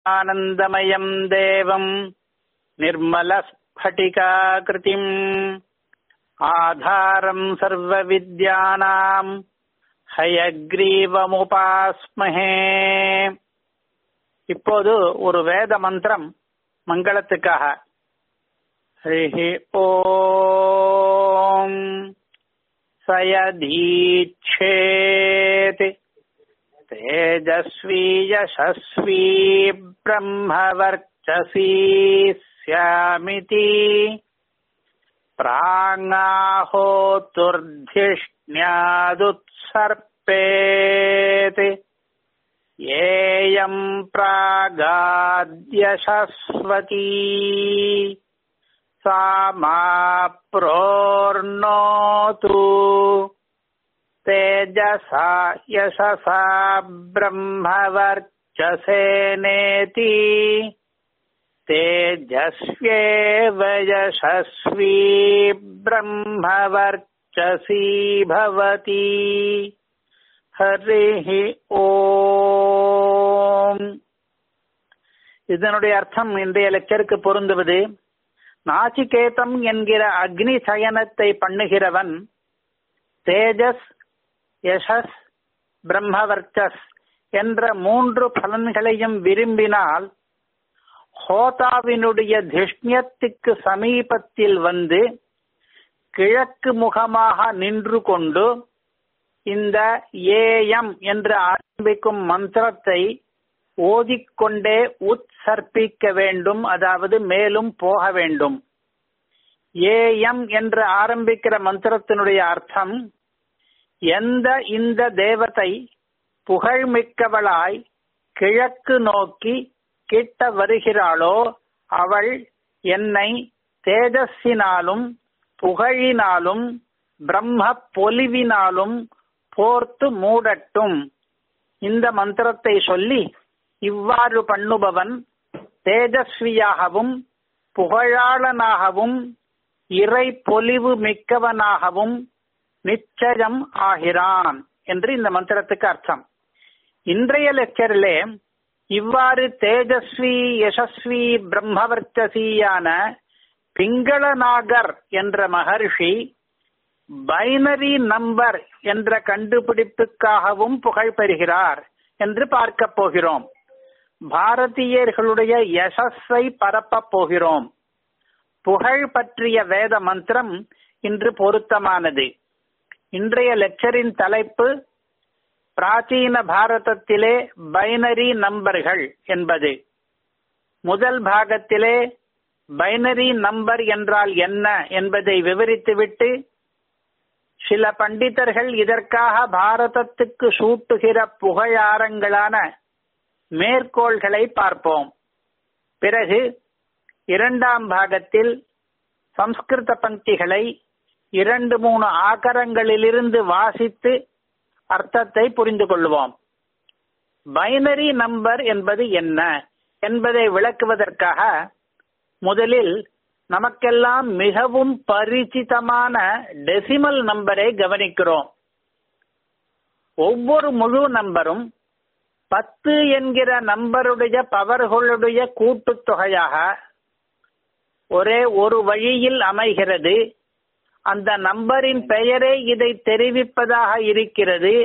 ज्ञानानन्दमयम् देवम् निर्मलस्फटिकाकृतिम् आधारम् सर्वविद्यानाम् ஹயக்ரீவமுபாஸ்மஹே இப்போது ஒரு வேத மந்திரம் மங்களத்துக்காக ஹரிஹி ஓம் சயதீட்சேத் தேஜஸ்வி யசஸ்வி பிரம்மவர்ச்சசி ஸ்யாமிதி प्राङ्गाहोतुर्धिष्ण्यादुत्सर्पेत् येयम् प्रागाद्यशस्वती सा मा प्रोर्नोतु तेजसा यशसा ब्रह्मवर्चसेनेति तेजस्व्येव यशस्वी ब्रह्मवर्चसी भवति ஹரிஹ ஓம் இதனுடைய அர்த்தம் இன்றைய லெக்சருக்கு பொருந்துவது நாச்சிகேதம் என்கிற அக்னி சயனத்தை பண்ணுகிறவன் தேஜஸ் யசஸ் பிரம்மவர்ச்சஸ் என்ற மூன்று பலன்களையும் விரும்பினால் ஹோதாவினுடைய திஷ்ணியத்துக்கு சமீபத்தில் வந்து கிழக்கு முகமாக நின்று கொண்டு இந்த ஏயம் என்று ஆரம்பிக்கும் மந்திரத்தை ஓதிக்கொண்டே உத்சர்ப்பிக்க வேண்டும் அதாவது மேலும் போக வேண்டும் ஏயம் என்று ஆரம்பிக்கிற மந்திரத்தினுடைய அர்த்தம் எந்த இந்த தேவதை புகழ்மிக்கவளாய் கிழக்கு நோக்கி கிட்ட வருகிறாளோ அவள் என்னை தேஜஸினாலும் புகழினாலும் பிரம்ம பொலிவினாலும் போர்த்து மூடட்டும் இந்த மந்திரத்தை சொல்லி இவ்வாறு பண்ணுபவன் தேஜஸ்வியாகவும் புகழாளனாகவும் இறை பொலிவு மிக்கவனாகவும் நிச்சயம் ஆகிறான் என்று இந்த மந்திரத்துக்கு அர்த்தம் இன்றைய லெக்சரிலே இவ்வாறு தேஜஸ்வி யசஸ்வி பிரம்மவர்ச்சசியான பிங்களநாகர் என்ற மகர்ஷி பைனரி நம்பர் என்ற கண்டுபிடிப்புக்காகவும் புகழ் பெறுகிறார் என்று பார்க்க போகிறோம் பாரதியர்களுடைய யசஸை பரப்ப போகிறோம் புகழ் பற்றிய வேத மந்திரம் இன்று பொருத்தமானது இன்றைய லெக்சரின் தலைப்பு பிராச்சீன பாரதத்திலே பைனரி நம்பர்கள் என்பது முதல் பாகத்திலே பைனரி நம்பர் என்றால் என்ன என்பதை விவரித்துவிட்டு சில பண்டிதர்கள் இதற்காக பாரதத்துக்கு சூட்டுகிற புகழாரங்களான மேற்கோள்களை பார்ப்போம் பிறகு இரண்டாம் பாகத்தில் சம்ஸ்கிருத பங்கிகளை இரண்டு மூணு ஆக்கரங்களிலிருந்து வாசித்து அர்த்தத்தை புரிந்து கொள்வோம் பைனரி நம்பர் என்பது என்ன என்பதை விளக்குவதற்காக முதலில் நமக்கெல்லாம் மிகவும் பரிச்சிதமான டெசிமல் நம்பரை கவனிக்கிறோம் ஒவ்வொரு முழு நம்பரும் பத்து என்கிற நம்பருடைய பவர்களுடைய கூட்டுத்தொகையாக ஒரே ஒரு வழியில் அமைகிறது அந்த நம்பரின் பெயரே இதை தெரிவிப்பதாக இருக்கிறது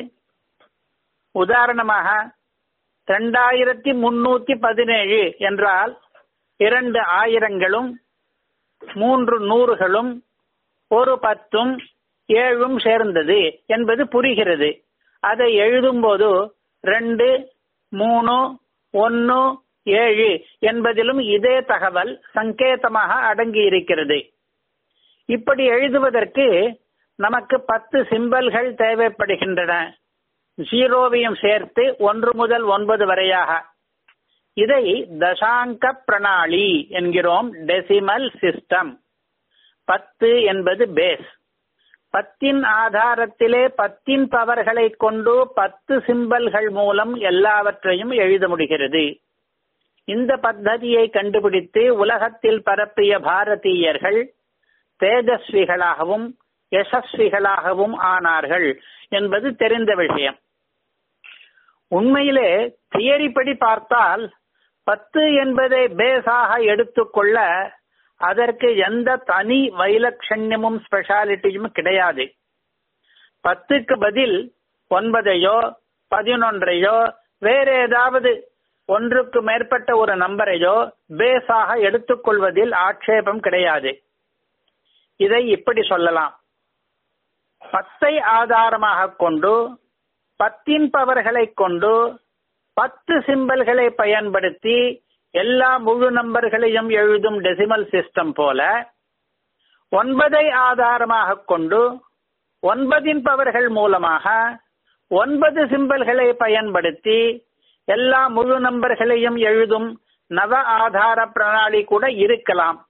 உதாரணமாக இரண்டாயிரத்தி முன்னூத்தி பதினேழு என்றால் இரண்டு ஆயிரங்களும் மூன்று நூறுகளும் ஒரு பத்தும் ஏழும் சேர்ந்தது என்பது புரிகிறது அதை எழுதும்போது ரெண்டு மூணு ஒன்னு ஏழு என்பதிலும் இதே தகவல் சங்கேதமாக அடங்கி இருக்கிறது இப்படி எழுதுவதற்கு நமக்கு பத்து சிம்பல்கள் தேவைப்படுகின்றன ஜீரோவையும் சேர்த்து ஒன்று முதல் ஒன்பது வரையாக இதை தசாங்க பிரணாளி என்கிறோம் டெசிமல் சிஸ்டம் பத்து என்பது பேஸ் பத்தின் ஆதாரத்திலே பத்தின் பவர்களை கொண்டு பத்து சிம்பல்கள் மூலம் எல்லாவற்றையும் எழுத முடிகிறது இந்த பத்ததியை கண்டுபிடித்து உலகத்தில் பரப்பிய பாரதீயர்கள் தேஜஸ்விகளாகவும் யசஸ்விகளாகவும் ஆனார்கள் என்பது தெரிந்த விஷயம் உண்மையிலே தியரிப்படி பார்த்தால் பத்து என்பதை பேஸாக எடுத்துக்கொள்ள அதற்கு எந்த தனி வைலட்சண்யமும் ஸ்பெஷாலிட்டியும் கிடையாது பத்துக்கு பதில் ஒன்பதையோ பதினொன்றையோ வேற ஏதாவது ஒன்றுக்கு மேற்பட்ட ஒரு நம்பரையோ பேஸாக எடுத்துக்கொள்வதில் ஆட்சேபம் கிடையாது இதை இப்படி சொல்லலாம் பத்தை ஆதாரமாக கொண்டு பத்தின் பவர்களை கொண்டு பத்து சிம்பல்களை பயன்படுத்தி எல்லா முழு நம்பர்களையும் எழுதும் டெசிமல் சிஸ்டம் போல ஒன்பதை ஆதாரமாக கொண்டு ஒன்பதின் பவர்கள் மூலமாக ஒன்பது சிம்பல்களை பயன்படுத்தி எல்லா முழு நம்பர்களையும் எழுதும் நவ ஆதார பிரணாளி கூட இருக்கலாம்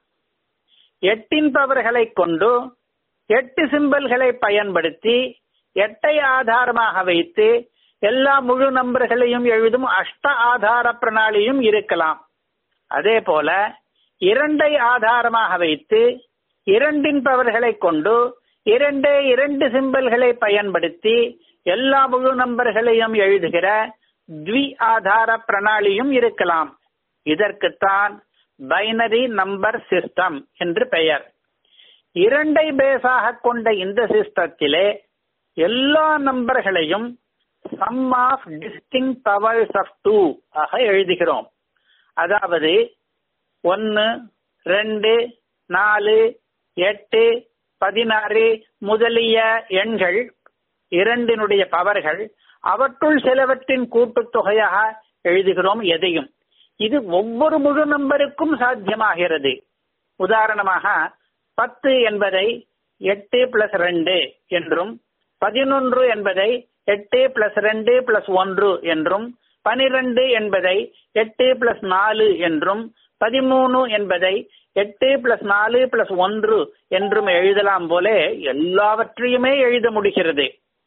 எட்டின் பவர்களை கொண்டு எட்டு சிம்பல்களை பயன்படுத்தி எட்டை ஆதாரமாக வைத்து எல்லா முழு நம்பர்களையும் எழுதும் அஷ்ட ஆதார பிரணாளியும் இருக்கலாம் அதே போல இரண்டை ஆதாரமாக வைத்து இரண்டின் பவர்களை கொண்டு இரண்டே இரண்டு சிம்பல்களை பயன்படுத்தி எல்லா முழு நம்பர்களையும் எழுதுகிற த்வி ஆதார பிரணாளியும் இருக்கலாம் இதற்குத்தான் பைனரி நம்பர் சிஸ்டம் என்று பெயர் இரண்டை பேஸாக கொண்ட இந்த சிஸ்டத்திலே எல்லா நம்பர்களையும் sum of distinct powers of two ஆக எழுதுகிறோம் அதாவது ஒன்னு ரெண்டு நாலு எட்டு பதினாறு முதலிய எண்கள் இரண்டினுடைய பவர்கள் அவற்றுள் சிலவற்றின் கூட்டுத்தொகையாக எழுதுகிறோம் எதையும் இது ஒவ்வொரு முழு நம்பருக்கும் சாத்தியமாகிறது உதாரணமாக பத்து என்பதை எட்டு பிளஸ் ரெண்டு என்றும் பதினொன்று என்பதை எட்டு பிளஸ் ரெண்டு பிளஸ் ஒன்று என்றும் பனிரெண்டு என்பதை எட்டு பிளஸ் நாலு என்றும் பதிமூணு என்பதை எட்டு பிளஸ் நாலு பிளஸ் ஒன்று என்றும் எழுதலாம் போல எல்லாவற்றையுமே எழுத முடிகிறது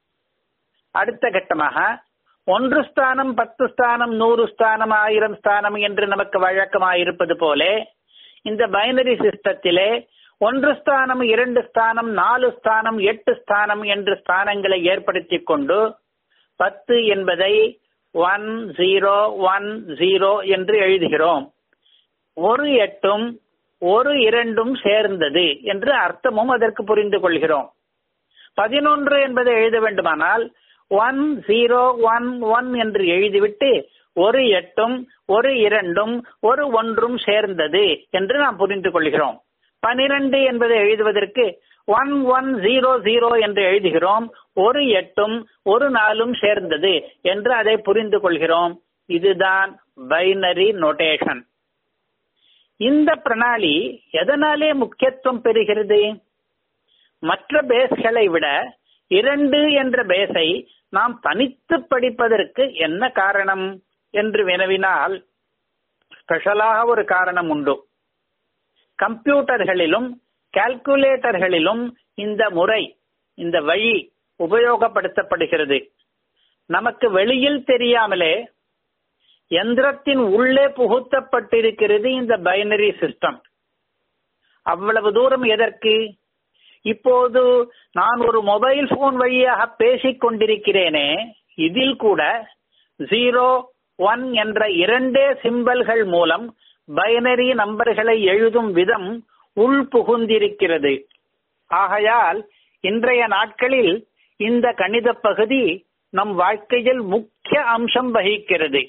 அடுத்த கட்டமாக ஒன்று ஸ்தானம் பத்து ஸ்தானம் நூறு ஸ்தானம் ஆயிரம் ஸ்தானம் என்று நமக்கு வழக்கமாயிருப்பது போல இந்த பைனரி சிஸ்டத்திலே ஒன்று ஸ்தானம் இரண்டு ஸ்தானம் நாலு ஸ்தானம் எட்டு ஸ்தானம் என்று ஸ்தானங்களை ஏற்படுத்தி கொண்டு பத்து என்பதை ஒன் ஜீரோ ஒன் ஜீரோ என்று எழுதுகிறோம் ஒரு எட்டும் ஒரு இரண்டும் சேர்ந்தது என்று அர்த்தமும் அதற்கு புரிந்து கொள்கிறோம் பதினொன்று என்பதை எழுத வேண்டுமானால் ஒன் ஜீரோ ஒன் ஒன் என்று எழுதிவிட்டு ஒரு எட்டும் ஒரு இரண்டும் ஒரு ஒன்றும் சேர்ந்தது என்று நாம் புரிந்து கொள்கிறோம் பனிரெண்டு என்பதை எழுதுவதற்கு ஒன் ஒன் ஜீரோ ஜீரோ என்று எழுதுகிறோம் ஒரு எட்டும் ஒரு நாளும் சேர்ந்தது என்று அதை புரிந்து கொள்கிறோம் இதுதான் பைனரி நோட்டேஷன் இந்த பிரணாளி எதனாலே முக்கியத்துவம் பெறுகிறது மற்ற பேஸ்களை விட இரண்டு என்ற பேஸை நாம் தனித்து படிப்பதற்கு என்ன காரணம் என்று வினவினால் ஸ்பெஷலாக ஒரு காரணம் உண்டு கம்ப்யூட்டர்களிலும் கால்குலேட்டர்களிலும் இந்த முறை இந்த வழி உபயோகப்படுத்தப்படுகிறது நமக்கு வெளியில் தெரியாமலே எந்திரத்தின் உள்ளே புகுத்தப்பட்டிருக்கிறது இந்த பைனரி சிஸ்டம் அவ்வளவு தூரம் எதற்கு இப்போது நான் ஒரு மொபைல் போன் வழியாக பேசிக் கொண்டிருக்கிறேனே இதில் கூட ஜீரோ ஒன் என்ற இரண்டே சிம்பல்கள் மூலம் பைனரி நம்பர்களை எழுதும் விதம் உள் புகுந்திருக்கிறது ஆகையால் இன்றைய நாட்களில் இந்த கணித பகுதி நம் வாழ்க்கையில் முக்கிய அம்சம் வகிக்கிறது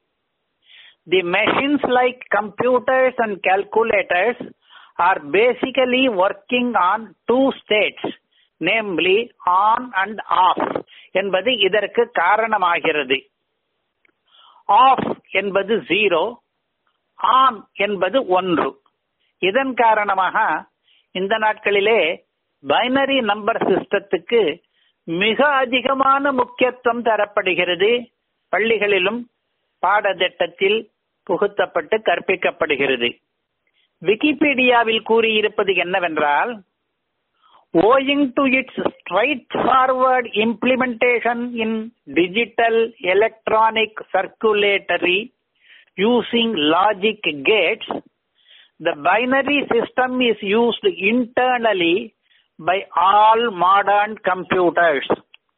the machines like computers and calculators are basically working on two states, namely on and off என்பது இதற்கு காரணமாகிறது ஆஃப் என்பது ஜீரோ ஆன் என்பது ஒன்று இதன் காரணமாக இந்த நாட்களிலே பைனரி நம்பர் சிஸ்டத்துக்கு மிக அதிகமான முக்கியத்துவம் தரப்படுகிறது பள்ளிகளிலும் பாடத்திட்டத்தில் புகுத்தப்பட்டு கற்பிக்கப்படுகிறது விக்கிபீடியாவில் கூறியிருப்பது என்னவென்றால் owing to its straightforward implementation in digital electronic circulatory using logic gates, the binary system is used internally by all modern computers.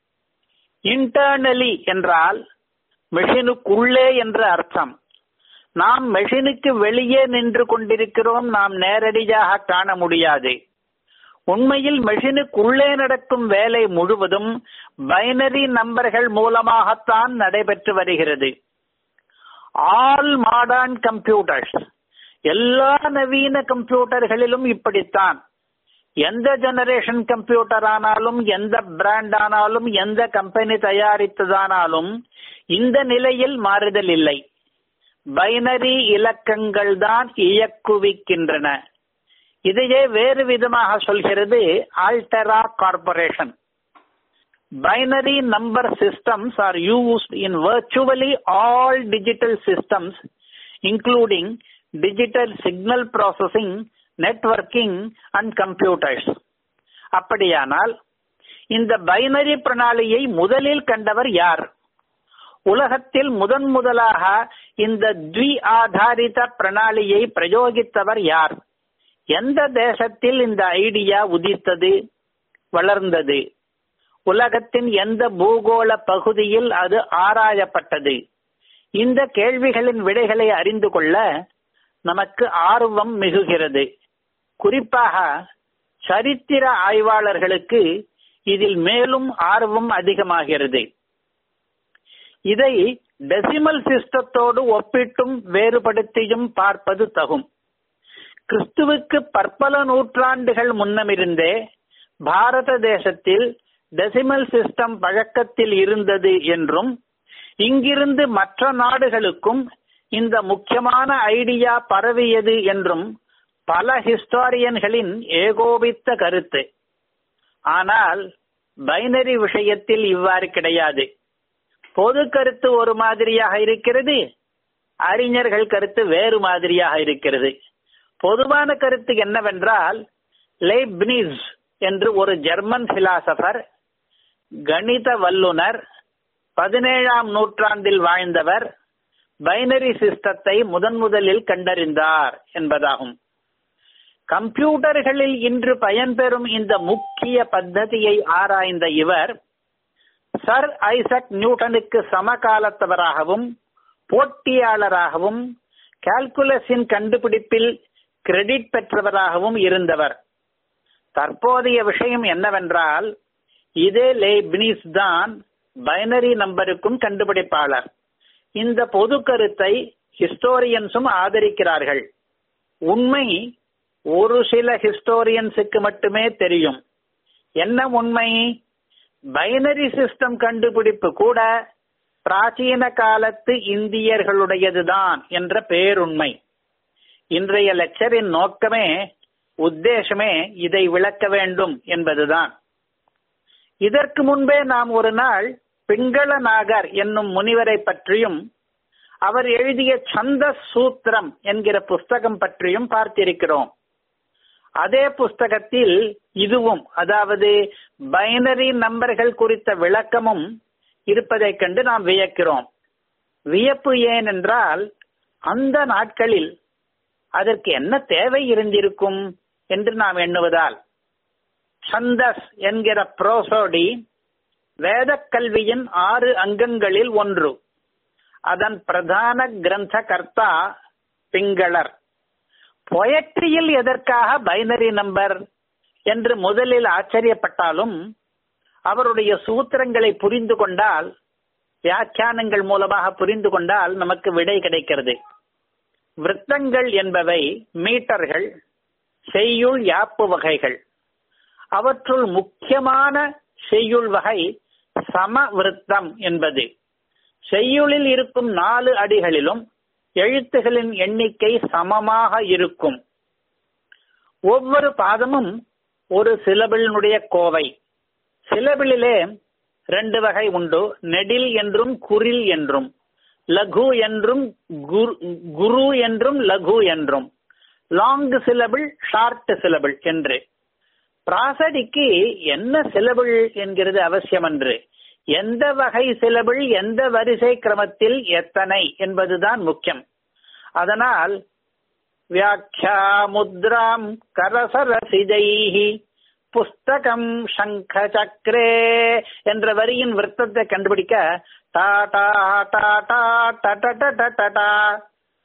internally என்றால் மெஷினுக்குள்ளே என்ற அர்த்தம் நாம் மெஷினுக்கு வெளியே நின்று கொண்டிருக்கிறோம் நாம் நேரடியாக காண முடியாது உண்மையில் மெஷினுக்குள்ளே நடக்கும் வேலை முழுவதும் பைனரி நம்பர்கள் மூலமாகத்தான் நடைபெற்று வருகிறது ஆல் மாடர்ன் கம்ப்யூட்டர்ஸ் எல்லா நவீன கம்ப்யூட்டர்களிலும் இப்படித்தான் எந்த ஜெனரேஷன் கம்ப்யூட்டர் ஆனாலும் எந்த பிராண்ட் ஆனாலும் எந்த கம்பெனி தயாரித்ததானாலும் இந்த நிலையில் மாறுதல் இல்லை பைனரி இலக்கங்கள் தான் இயக்குவிக்கின்றன இதையே வேறு விதமாக சொல்கிறது Altera corporation binary number systems are used in virtually all digital systems including digital signal processing networking and computers அப்படியானால் இந்த பைனரி பிரணாலியை முதலில் கண்டவர் யார் உலகத்தில் முதன் முதலாக இந்த த்வி ஆதாரித பிரணாலியை பிரயோகித்தவர் யார் எந்த தேசத்தில் இந்த ஐடியா உதித்தது வளர்ந்தது உலகத்தின் எந்த பூகோள பகுதியில் அது ஆராயப்பட்டது இந்த கேள்விகளின் விடைகளை அறிந்து கொள்ள நமக்கு ஆர்வம் மிகுகிறது குறிப்பாக சரித்திர ஆய்வாளர்களுக்கு இதில் மேலும் ஆர்வம் அதிகமாகிறது இதை டெசிமல் சிஸ்டத்தோடு ஒப்பிட்டும் வேறுபடுத்தியும் பார்ப்பது தகும் கிறிஸ்துவுக்கு பற்பல நூற்றாண்டுகள் முன்னமிருந்தே பாரத தேசத்தில் டெசிமல் சிஸ்டம் பழக்கத்தில் இருந்தது என்றும் இங்கிருந்து மற்ற நாடுகளுக்கும் இந்த முக்கியமான ஐடியா பரவியது என்றும் பல ஹிஸ்டாரியன்களின் ஏகோபித்த கருத்து ஆனால் பைனரி விஷயத்தில் இவ்வாறு கிடையாது பொது கருத்து ஒரு மாதிரியாக இருக்கிறது அறிஞர்கள் கருத்து வேறு மாதிரியாக இருக்கிறது பொதுவான கருத்து என்னவென்றால் லைப்னிஸ் என்று ஒரு ஜெர்மன் பிலாசபர் கணித வல்லுனர் பதினேழாம் நூற்றாண்டில் வாழ்ந்தவர் பைனரி சிஸ்டத்தை முதன் முதலில் கண்டறிந்தார் என்பதாகும் கம்ப்யூட்டர்களில் இன்று பயன்பெறும் இந்த முக்கிய பத்ததியை ஆராய்ந்த இவர் சர் ஐசக் நியூட்டனுக்கு சமகாலத்தவராகவும் போட்டியாளராகவும் கால்குலஸின் கண்டுபிடிப்பில் கிரெடிட் பெற்றவராகவும் இருந்தவர் தற்போதைய விஷயம் என்னவென்றால் இதே லேப்னிஸ் தான் பைனரி நம்பருக்கும் கண்டுபிடிப்பாளர் இந்த பொது கருத்தை ஹிஸ்டோரியன்ஸும் ஆதரிக்கிறார்கள் உண்மை ஒரு சில ஹிஸ்டோரியன்ஸுக்கு மட்டுமே தெரியும் என்ன உண்மை பைனரி சிஸ்டம் கண்டுபிடிப்பு கூட பிராச்சீன காலத்து இந்தியர்களுடையதுதான் என்ற பேருண்மை இன்றைய லெக்சரின் நோக்கமே உத்தேசமே இதை விளக்க வேண்டும் என்பதுதான் இதற்கு முன்பே நாம் ஒரு நாள் பிங்கள நாகர் என்னும் முனிவரை பற்றியும் அவர் எழுதிய சந்த சூத்திரம் என்கிற புஸ்தகம் பற்றியும் பார்த்திருக்கிறோம் அதே புஸ்தகத்தில் இதுவும் அதாவது பைனரி நம்பர்கள் குறித்த விளக்கமும் இருப்பதைக் கண்டு நாம் வியக்கிறோம் வியப்பு ஏன் என்றால் அந்த நாட்களில் அதற்கு என்ன தேவை இருந்திருக்கும் என்று நாம் எண்ணுவதால் சந்தஸ் என்கிற புரோசோடி வேத கல்வியின் ஆறு அங்கங்களில் ஒன்று அதன் பிரதான கிரந்த கர்த்தா பிங்களர் பொயட்ரியில் எதற்காக பைனரி நம்பர் என்று முதலில் ஆச்சரியப்பட்டாலும் அவருடைய சூத்திரங்களை புரிந்து கொண்டால் வியாக்கியானங்கள் மூலமாக புரிந்து கொண்டால் நமக்கு விடை கிடைக்கிறது விருத்தங்கள் என்பவை மீட்டர்கள் செய்யுள் யாப்பு வகைகள் அவற்றுள் முக்கியமான செய்யுள் வகை சமவிருத்தம் என்பது செய்யுளில் இருக்கும் நாலு அடிகளிலும் எழுத்துகளின் எண்ணிக்கை சமமாக இருக்கும் ஒவ்வொரு பாதமும் ஒரு சிலபிளினுடைய கோவை சிலபிளிலே ரெண்டு வகை உண்டு நெடில் என்றும் குரில் என்றும் லகு என்றும் குரு என்றும் லகு என்றும் லாங் சிலபிள் ஷார்ட் சிலபிள் என்று பிராசடிக்கு என்ன சிலபிள் என்கிறது அவசியமன்று எந்த வகை சிலபிள் எந்த வரிசை கிரமத்தில் எத்தனை என்பதுதான் முக்கியம் அதனால் வியாக்கியா முத்ராம் கரசரசிதைஹி புஸ்தகம் சங்க சக்கரே என்ற வரியின் விருத்தத்தை கண்டுபிடிக்க டா டா டா டா டா டா டா டா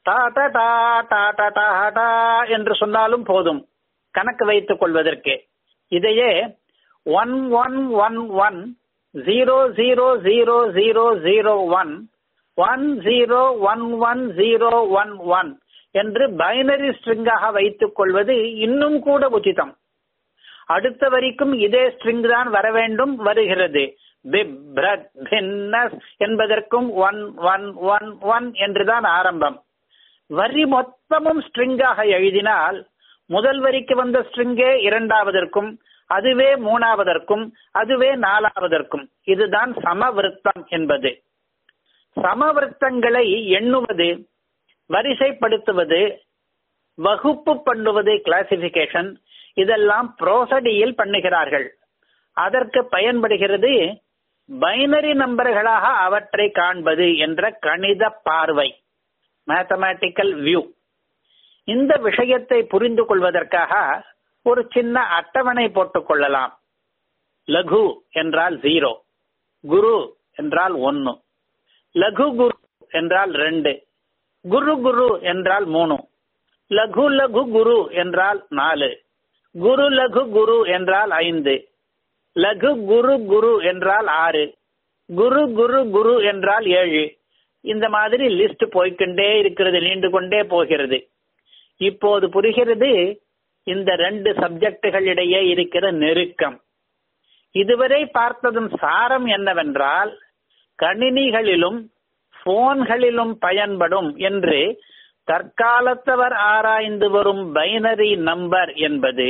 டா டா டா டா டா டா டா என்று சொன்னாலும் போதும் கணக்கு வைத்துக் கொள்வதற்கு இதையே one one one one zero zero zero zero zero one one zero one one zero one one என்று பைனரி ஸ்ட்ரிங்காக வைத்துக் கொள்வது இன்னும் கூட உச்சிதம் அடுத்த வரைக்கும் இதே ஸ்ட்ரிங் தான் வர வேண்டும் வருகிறது பிப்ரத் பின்னஸ் என்பதற்கும் ஒன் ஒன் ஒன் ஒன் என்றுதான் ஆரம்பம் வரி மொத்தமும் ஸ்ட்ரிங்காக எழுதினால் முதல் வரிக்கு வந்த ஸ்ட்ரிங்கே இரண்டாவதற்கும் அதுவே மூணாவதற்கும் அதுவே நாலாவதற்கும் இதுதான் சமவிருத்தம் என்பது சமவிருத்தங்களை எண்ணுவது வரிசைப்படுத்துவது வகுப்பு பண்ணுவது கிளாசிபிகேஷன் இதெல்லாம் ப்ரோசடியில் பண்ணுகிறார்கள் அதற்கு பயன்படுகிறது பைனரி நம்பர்களாக அவற்றை காண்பது என்ற கணித பார்வை மேத்தமேட்டிக்கல் வியூ இந்த விஷயத்தை புரிந்து கொள்வதற்காக ஒரு சின்ன அட்டவணை போட்டுக் கொள்ளலாம் லகு என்றால் ஜீரோ குரு என்றால் ஒன்னு லகு குரு என்றால் ரெண்டு குரு குரு என்றால் மூணு லகு லகு குரு என்றால் நாலு குரு லகு குரு என்றால் ஐந்து லகு குரு குரு என்றால் ஆறு குரு குரு குரு என்றால் ஏழு இந்த மாதிரி லிஸ்ட் போய்கொண்டே இருக்கிறது நீண்டு கொண்டே போகிறது இப்போது புரிகிறது இந்த ரெண்டு சப்ஜெக்டுகளிடையே இருக்கிற நெருக்கம் இதுவரை பார்த்ததும் சாரம் என்னவென்றால் கணினிகளிலும் போன்களிலும் பயன்படும் என்று தற்காலத்தவர் ஆராய்ந்து வரும் பைனரி நம்பர் என்பது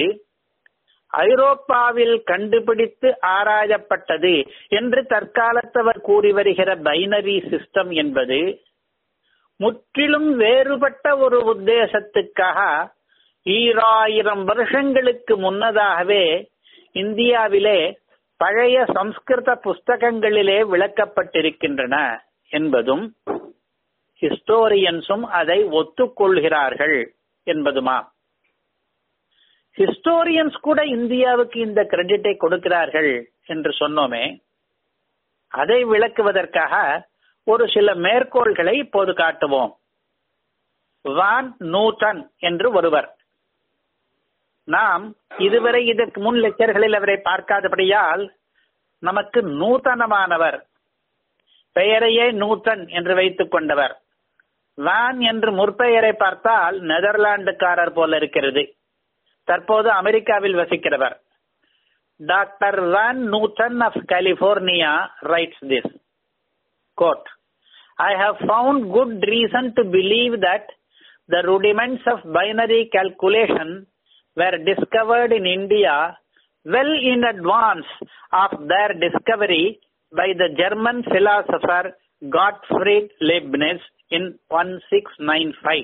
ஐரோப்பாவில் கண்டுபிடித்து ஆராயப்பட்டது என்று தற்காலத்தவர் கூறி வருகிற பைனரி சிஸ்டம் என்பது முற்றிலும் வேறுபட்ட ஒரு உத்தேசத்துக்காக ஈராயிரம் வருஷங்களுக்கு முன்னதாகவே இந்தியாவிலே பழைய சம்ஸ்கிருத புஸ்தகங்களிலே விளக்கப்பட்டிருக்கின்றன என்பதும் ஹிஸ்டோரியன்ஸும் அதை ஒத்துக்கொள்கிறார்கள் என்பதுமா ஹிஸ்டோரியன்ஸ் கூட இந்தியாவுக்கு இந்த கிரெடிட்டை கொடுக்கிறார்கள் என்று சொன்னோமே அதை விளக்குவதற்காக ஒரு சில மேற்கோள்களை இப்போது காட்டுவோம் வான் நூட்டன் என்று ஒருவர் நாம் இதுவரை இதற்கு முன் லெக்சர்களில் அவரை பார்க்காதபடியால் நமக்கு நூதனமானவர் பெயரையே நூட்டன் என்று வைத்துக் கொண்டவர் வான் என்று முற்பெயரை பார்த்தால் நெதர்லாந்துக்காரர் போல இருக்கிறது தற்போது அமெரிக்காவில் வசிக்கிறவர் doctor Van Nooten of California writes this quote, I have found good reason to believe that the rudiments of binary calculation were discovered in India well in advance of their discovery by the German philosopher Gottfried Leibniz in 1695.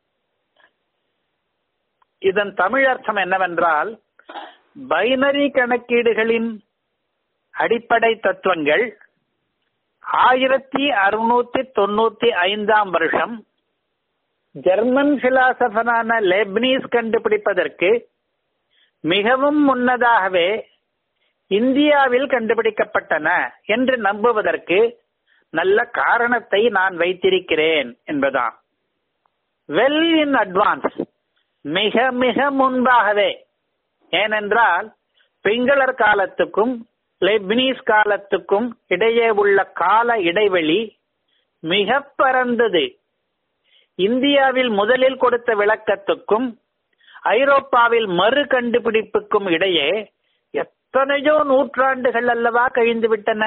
இதன் தமிழ் அர்த்தம் என்னவென்றால் binary கணக்கீடுகளின் அடிப்படை தத்துவங்கள் ஆயிரத்தி அறுநூத்தி தொண்ணூத்தி ஐந்தாம் வருஷம் ஜெர்மன் பிலாசபரான லெப்னீஸ் கண்டுபிடிப்பதற்கு மிகவும் முன்னதாகவே இந்தியாவில் கண்டுபிடிக்கப்பட்டன என்று நம்புவதற்கு நல்ல காரணத்தை நான் வைத்திருக்கிறேன் என்பதாம் வெல் இன் அட்வான்ஸ் மிக மிக முன்பாகவே ஏனென்றால் பிங்களர் காலத்துக்கும் லெப்னீஸ் காலத்துக்கும் இடையே உள்ள கால இடைவெளி மிக பரந்தது இந்தியாவில் முதலில் கொடுத்த விளக்கத்துக்கும் ஐரோப்பாவில் மறு கண்டுபிடிப்புக்கும் இடையே எத்தனையோ நூற்றாண்டுகள் அல்லவா கழிந்து விட்டன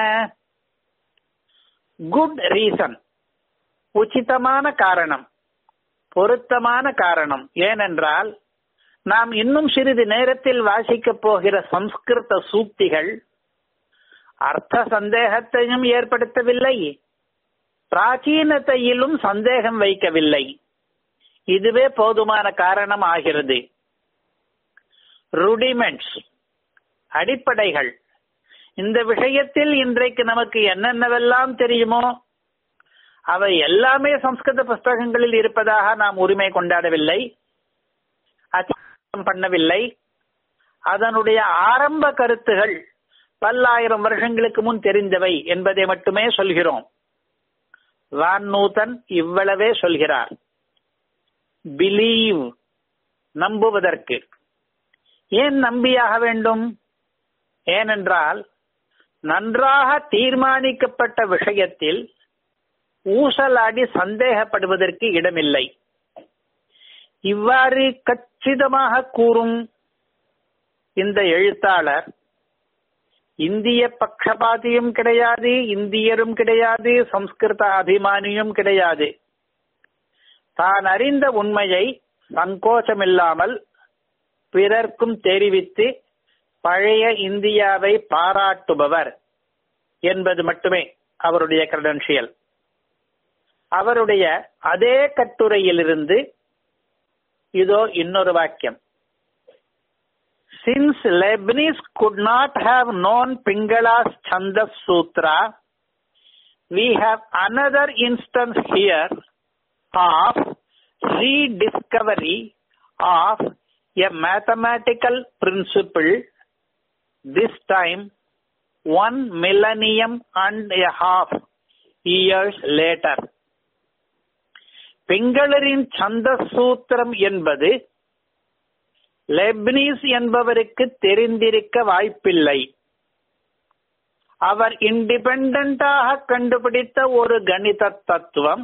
குட் ரீசன் உச்சிதமான காரணம் பொருத்தமான காரணம் ஏனென்றால் நாம் இன்னும் சிறிது நேரத்தில் வாசிக்கப் போகிற சம்ஸ்கிருத சூக்திகள் அர்த்த சந்தேகத்தையும் ஏற்படுத்தவில்லை பிராச்சீனத்தையிலும் சந்தேகம் வைக்கவில்லை இதுவே போதுமான காரணம் ஆகிறது ருடிமெண்ட்ஸ் அடிப்படைகள் இந்த விஷயத்தில் இன்றைக்கு நமக்கு என்னென்னவெல்லாம் தெரியுமோ அவை எல்லாமே சம்ஸ்கிருத புஸ்தகங்களில் இருப்பதாக நாம் உரிமை கொண்டாடவில்லை அச்சம் பண்ணவில்லை அதனுடைய ஆரம்ப கருத்துகள் பல்லாயிரம் வருஷங்களுக்கு முன் தெரிந்தவை என்பதை மட்டுமே சொல்கிறோம் வான் நூத்தன் இவ்வளவே சொல்கிறார் பிலீவ் நம்புவதற்கு ஏன் நம்பியாக வேண்டும் ஏனென்றால் நன்றாக தீர்மானிக்கப்பட்ட விஷயத்தில் ஊசலாடி சந்தேகப்படுவதற்கு இடமில்லை இவ்வாறு கச்சிதமாக கூறும் இந்த எழுத்தாளர் இந்திய பக்ஷபாதியும் கிடையாது இந்தியரும் கிடையாது சம்ஸ்கிருத அபிமானியும் கிடையாது தான் அறிந்த உண்மையை சங்கோச்சமில்லாமல் பிறர்க்கும் தெரிவித்து பழைய இந்தியாவை பாராட்டுபவர் என்பது மட்டுமே அவருடைய கிரெடென்ஷியல் அவருடைய அதே கட்டுரையிலிருந்து இதோ இன்னொரு வாக்கியம் Since Leibniz could not have known Pingala's Chandas Sutra, we have another instance here of rediscovery of a mathematical principle, this time one millennium and a half years later. பிங்களரின் சந்த சூத்திரம் என்பது லெப்னிஸ் என்பவருக்கு தெரிந்திருக்க வாய்ப்பில்லை அவர் இண்டிபெண்டாக கண்டுபிடித்த ஒரு கணித தத்துவம்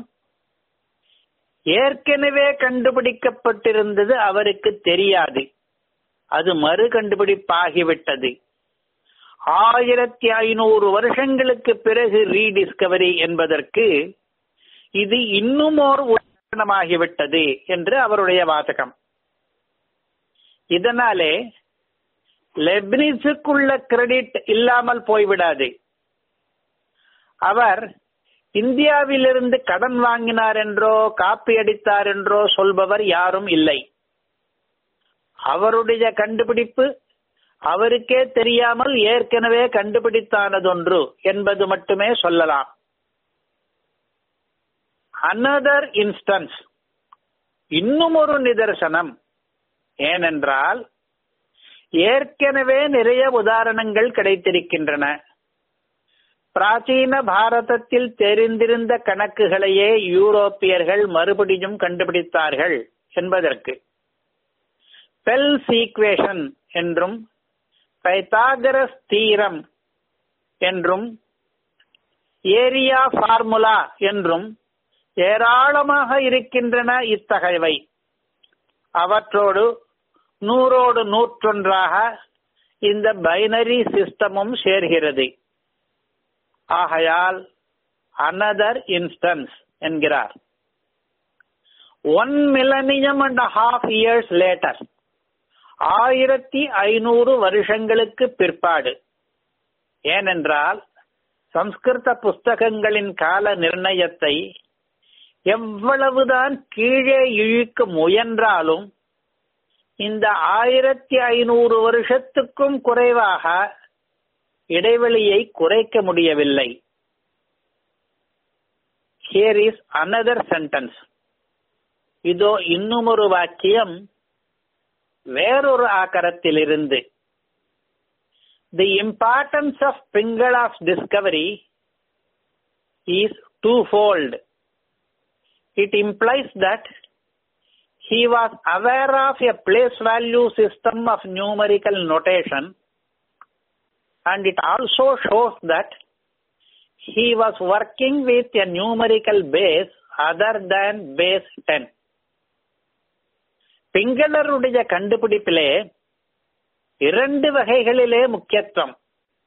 ஏற்கனவே கண்டுபிடிக்கப்பட்டிருந்தது அவருக்கு தெரியாது அது மறு கண்டுபிடிப்பாகிவிட்டது ஆயிரத்தி ஐநூறு வருஷங்களுக்கு பிறகு ரீடிஸ்கவரி என்பதற்கு இது இன்னும் ஓர் உதாரணமாகிவிட்டது என்று அவருடைய வாசகம் இதனாலே லெப்னிஸுக்குள்ள கிரெடிட் இல்லாமல் போய்விடாது அவர் இந்தியாவிலிருந்து கடன் வாங்கினார் என்றோ காப்பி அடித்தார் என்றோ சொல்பவர் யாரும் இல்லை அவருடைய கண்டுபிடிப்பு அவருக்கே தெரியாமல் ஏற்கனவே கண்டுபிடித்தானதொன்று என்பது மட்டுமே சொல்லலாம் அனதர் இன்ஸ்டன்ஸ் இன்னும் ஒரு நிதர்சனம் ஏனென்றால் ஏற்கனவே நிறைய உதாரணங்கள் கிடைத்திருக்கின்றன பிராச்சீன பாரதத்தில் தெரிந்திருந்த கணக்குகளையே யூரோப்பியர்கள் மறுபடியும் கண்டுபிடித்தார்கள் என்பதற்கு பெல்ஸ் ஈக்குவேஷன் என்றும் பைத்தாகரஸ் தீரம் என்றும் ஏரியா ஃபார்முலா என்றும் ஏராளமாக இருக்கின்றன இத்தகையவை அவற்றோடு நூறோடு நூற்றொன்றாக இந்த பைனரி சிஸ்டமும் சேர்கிறது ஆகையால் அனதர் இன்ஸ்டன்ஸ் என்கிறார் one millennium and half years later ஆயிரத்தி ஐநூறு வருஷங்களுக்கு பிற்பாடு ஏனென்றால் சம்ஸ்கிருத புஸ்தகங்களின் கால நிர்ணயத்தை எவ்வளவுதான் கீழே இழுக்க முயன்றாலும் இந்த ஆயிரத்தி ஐநூறு வருஷத்துக்கும் குறைவாக இடைவெளியை குறைக்க முடியவில்லை ஹியர் இஸ் அனதர் சென்டென்ஸ் இதோ இன்னும் ஒரு வாக்கியம் வேறொரு ஆக்கரத்திலிருந்து the importance of Pingala's discovery is twofold it implies that he was aware of a place value system of numerical notation and it also shows that he was working with a numerical base other than base 10 பிங்களருடைய கண்டுபிடிப்பிலே இரண்டு வகைகளிலே முக்கியத்துவம்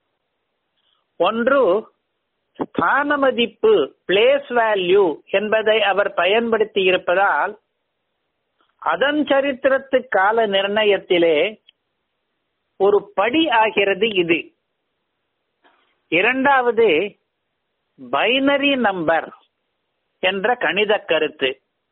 ஒன்று ஸ்தான மதிப்பு place value என்பதை அவர் பயன்படுத்தி இருப்பதால் அதன் சரித்திரத்து கால நிர்ணயத்திலே ஒரு படி ஆகிறது இது இரண்டாவது பைனரி நம்பர் என்ற கணித கருத்து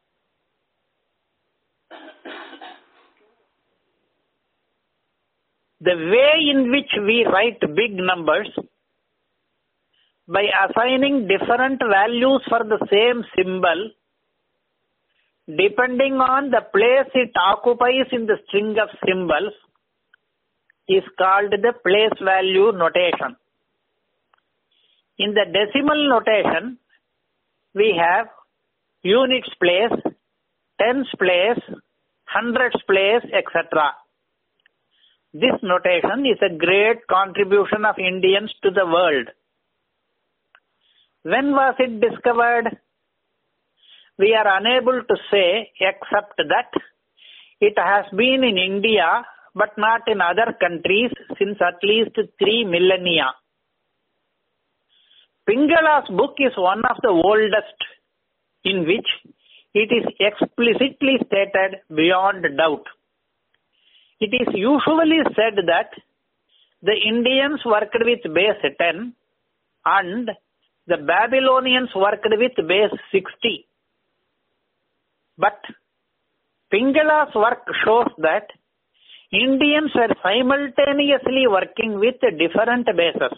The way in which we write big numbers by assigning different values for the same symbol depending on the place it occupies in the string of symbols is called the place value notation. In the decimal notation, we have units place, tens place, hundreds place, etc. This notation is a great contribution of Indians to the world. When was it discovered? We are unable to say except that it has been in India but not in other countries since at least three millennia. Pingala's book is one of the oldest in which it is explicitly stated beyond doubt. It is usually said that the Indians worked with base 10 and the Babylonians worked with base 60. But Pingala's work shows that Indians were simultaneously working with different bases.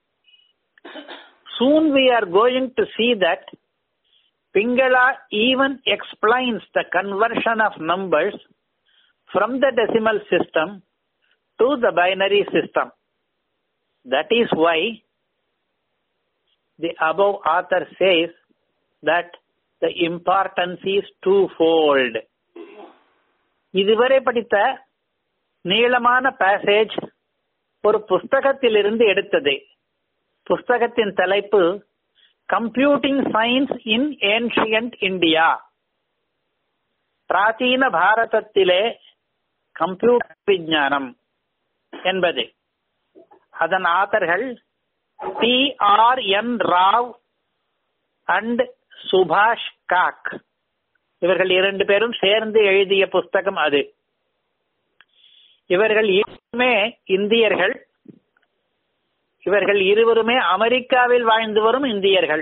Soon we are going to see that Pingala even explains the conversion of numbers from the decimal system to the binary system. That is why the above author says that the importance is twofold. இதுவரை படித்த நீளமான passage ஒரு புஸ்தகத்திலிருந்து எடுத்தது புஸ்தகத்தின் தலைப்பு computing science in ancient India பிராச்சீன பாரதத்திலே computer விஞ்ஞானம் என்பது அதன் ஆத்தர்கள் T R N Rao and சுபாஷ் காக் இவர்கள் இரண்டு பேரும் சேர்ந்து எழுதிய புஸ்தகம் அது இவர்கள் இருவருமே இந்தியர்கள் இவர்கள் இருவருமே அமெரிக்காவில் வாழ்ந்து வரும் இந்தியர்கள்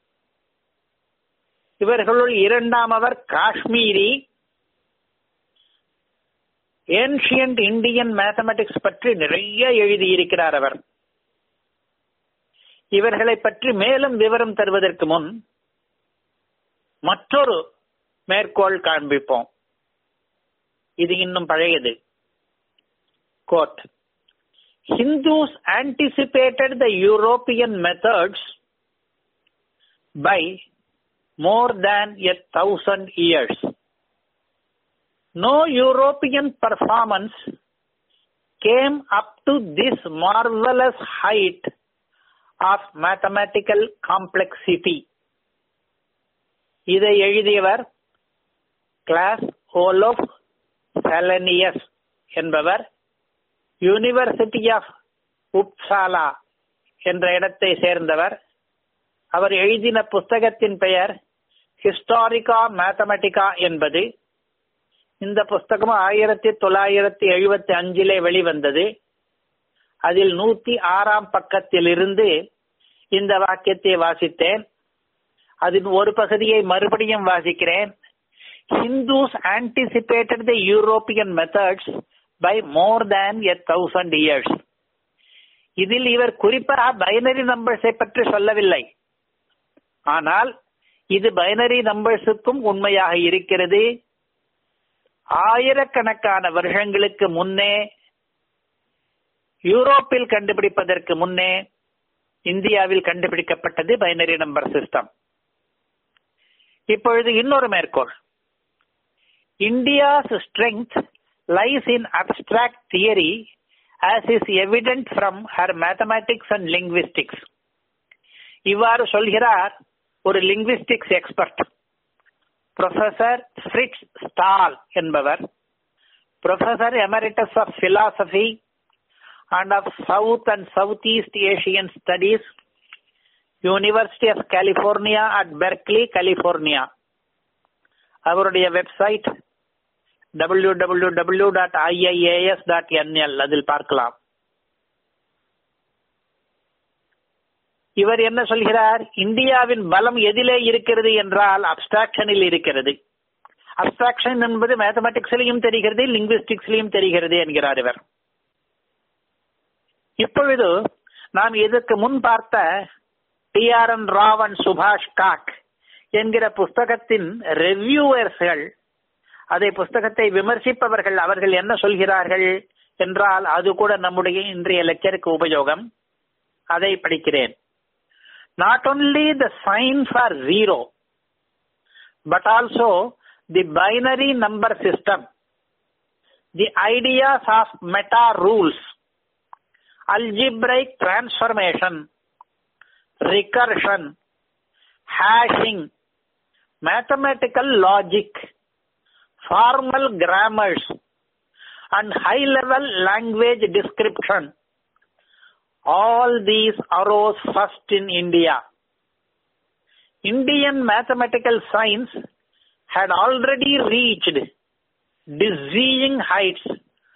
இவர்களுள் இரண்டாமவர் காஷ்மீரி ஏன்ஷியன்ட் இந்தியன் மேத்தமெட்டிக்ஸ் பற்றி நிறைய எழுதியிருக்கிறார் அவர் இவர்களை பற்றி மேலும் விவரம் தருவதற்கு முன் மற்றொரு மேற்கோள் காண்பிப்போம் இது இன்னும் பழையது quote Hindus anticipated the European methods by more than a thousand years. No European performance came up to this marvelous height of mathematical complexity. இதை எழுதியவர் கிளாஸ் ஓலோப் செலனியஸ் என்பவர் யூனிவர்சிட்டி ஆஃப் உப்சாலா என்ற இடத்தை சேர்ந்தவர் அவர் எழுதின புஸ்தகத்தின் பெயர் ஹிஸ்டாரிகா மேத்தமெட்டிகா என்பது இந்த புஸ்தகம் ஆயிரத்தி தொள்ளாயிரத்தி எழுபத்தி அஞ்சிலே வெளிவந்தது அதில் நூத்தி ஆறாம் பக்கத்திலிருந்து இந்த வாக்கியத்தை வாசித்தேன் அதன் ஒரு பகுதியை மறுபடியும் வாசிக்கிறேன் Hindus anticipated the European methods by more than a thousand years இதில் இவர் குறிப்பாக பைனரி நம்பர்ஸை பற்றி சொல்லவில்லை ஆனால் இது பைனரி நம்பர்ஸுக்கும் உண்மையாக இருக்கிறது ஆயிரக்கணக்கான வருஷங்களுக்கு முன்னே யூரோப்பில் கண்டுபிடிப்பதற்கு முன்னே இந்தியாவில் கண்டுபிடிக்கப்பட்டது பைனரி நம்பர் சிஸ்டம் இப்பொழுது இன்னொரு மேற்கோள் India's strength lies in abstract theory as is evident from her mathematics and linguistics. இவ்வாறு சொல்கிறார் ஒரு linguistics expert professor Frits Staal என்பவர் professor emeritus of philosophy and of south and south east Asian studies university of California at Berkeley California அவருடைய website www.iias.nl அதில் பார்க்கலாம் இவர் என்ன சொல்கிறார் இந்தியாவின் பலம் எதிலே இருக்கிறது என்றால் அப்டிராக்ஷனில் இருக்கிறது அப்டிராக்ஷன் என்பது மேத்தமெட்டிக்ஸ்லையும் தெரிகிறது லிங்குவிஸ்டிக்ஸ்லையும் தெரிகிறது என்கிறார் இவர் இப்பொழுது நாம் இதற்கு முன் பார்த்த டி ஆர் என் ராவன் சுபாஷ் காக் என்கிற புஸ்தகத்தின் ரெவ்யூவர்ஸ்கள் அதை புஸ்தகத்தை விமர்சிப்பவர்கள் அவர்கள் என்ன சொல்கிறார்கள் என்றால் அது கூட நம்முடைய இன்றைய லெக்சருக்கு உபயோகம் அதை படிக்கிறேன் not only the sign for zero but also the binary number system, the ideas of meta rules, algebraic transformation, recursion, hashing, mathematical logic, formal grammars, and high level language description. All these arose first in India. Indian mathematical science had already reached dizzying heights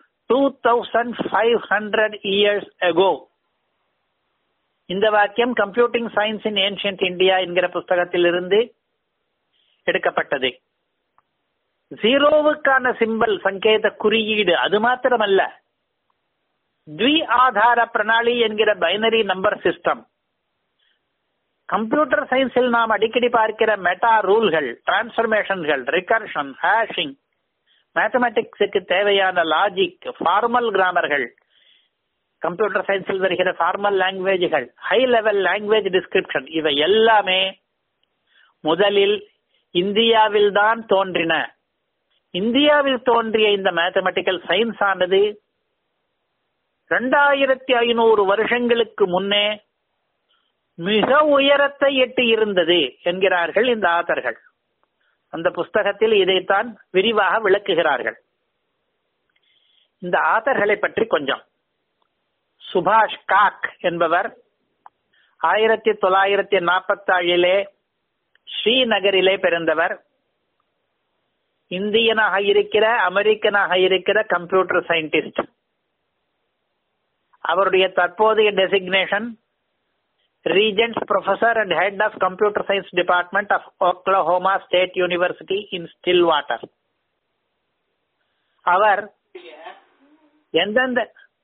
2500 years ago. இந்த வாக்கியம் computing science in ancient India என்கிற புஸ்தகத்திலிருந்து எடுக்கப்பட்டது ஜீரோவுக்கான symbol சங்கேத குறியீடு அது மாத்திரமல்ல த்வி ஆதார பிரணாளி என்கிற பைனரி நம்பர் சிஸ்டம் கம்ப்யூட்டர் சயின்ஸில் நாம் அடிக்கடி பார்க்கிற மெட்டா ரூல்கள் டிரான்ஸ்பர்மேஷன்கள் ரிகர்ஷன் ஹேஷிங் மேத்தமெட்டிக்ஸுக்கு தேவையான லாஜிக் ஃபார்மல் கிராமர்கள் கம்ப்யூட்டர் சயின்ஸில் வருகிற ஃபார்மல் லாங்குவேஜ்கள் ஹை லெவல் லாங்குவேஜ் டிஸ்கிரிப்ஷன் இவை எல்லாமே முதலில் இந்தியாவில் தான் தோன்றின இந்தியாவில் தோன்றிய இந்த மேத்தமெட்டிக்கல் சயின்ஸ் ஆனது இரண்டாயிரத்தி ஐநூறு வருஷங்களுக்கு முன்னே மிக உயரத்தை எட்டி இருந்தது என்கிறார்கள் இந்த ஆத்தர்கள் அந்த புஸ்தகத்தில் இதைத்தான் விரிவாக விளக்குகிறார்கள் இந்த ஆத்தர்களை பற்றி கொஞ்சம் சுபாஷ் காக் என்பவர் ஆயிரத்தி தொள்ளாயிரத்தி நாற்பத்தி ஏழிலே ஸ்ரீநகரிலே பிறந்தவர் இந்தியனாக இருக்கிற அமெரிக்கனாக இருக்கிற கம்ப்யூட்டர் சயின்டிஸ்ட் அவருடைய தற்போதைய designation Regents Professor and Head of Computer Science Department of Oklahoma State University in Stillwater. அவர் எந்தெந்த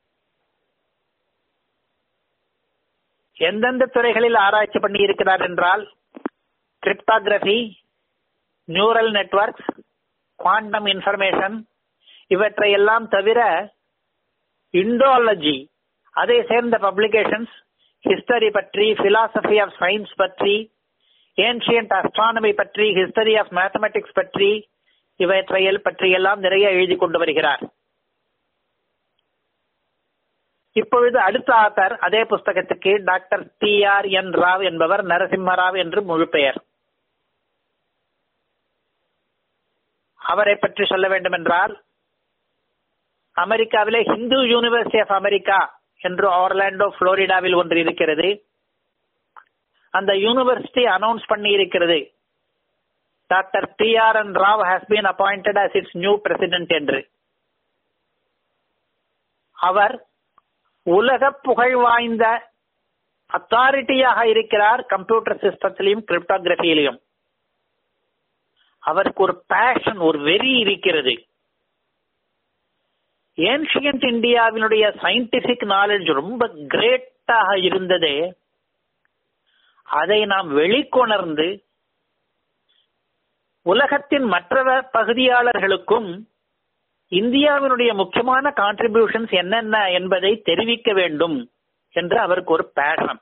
எந்தெந்த துறைகளில் ஆராய்ச்சி பண்ணி இருக்கிறார் என்றால் cryptography neural networks quantum information இவற்றை எல்லாம் தவிர இண்டோலஜி அதை சேர்ந்த பப்ளிகேஷன்ஸ் ஹிஸ்டரி பற்றி பிலாசபி ஆஃப் சயின்ஸ் பற்றி ஏன்ஷியன்ட் அஸ்ட்ரானமி பற்றி ஹிஸ்டரி ஆஃப் மேத்தமெட்டிக்ஸ் பற்றி இவற்றையல் பற்றியெல்லாம் நிறைய எழுதி கொண்டு வருகிறார் இப்பொழுது அடுத்த ஆத்தர் அதே புஸ்தகத்துக்கு doctor T R N Rao என்பவர் நரசிம்மராவ் என்று முழு பெயர் அவரை பற்றி சொல்ல வேண்டும் என்றால் அமெரிக்காவிலே ஹிந்து யூனிவர்சிட்டி ஆஃப் அமெரிக்கா என்று ஆர்லாண்டோ புளோரிடாவில் ஒன்று இருக்கிறது அந்த யூனிவர்சிட்டி அனௌன்ஸ் பண்ணி இருக்கிறது doctor T R N Rao has been appointed as its new president என்று அவர் உலக புகழ் வாய்ந்த அத்தாரிட்டியாக இருக்கிறார் கம்ப்யூட்டர் சிஸ்டத்திலையும் கிரிப்டோகிராஃபியிலையும் அவருக்கு ஒரு பேஷன் ஒரு வெறி இருக்கிறது ஏன்ஷியன்ட் இந்தியாவினுடைய சயின்டிபிக் நாலேஜ் ரொம்ப கிரேட்டாக இருந்ததே அதை நாம் வெளிக்கொணர்ந்து உலகத்தின் மற்ற பகுதியாளர்களுக்கும் இந்தியாவினுடைய முக்கியமான கான்ட்ரிபியூஷன்ஸ் என்னென்ன என்பதை தெரிவிக்க வேண்டும் என்று அவருக்கு ஒரு பேஷன்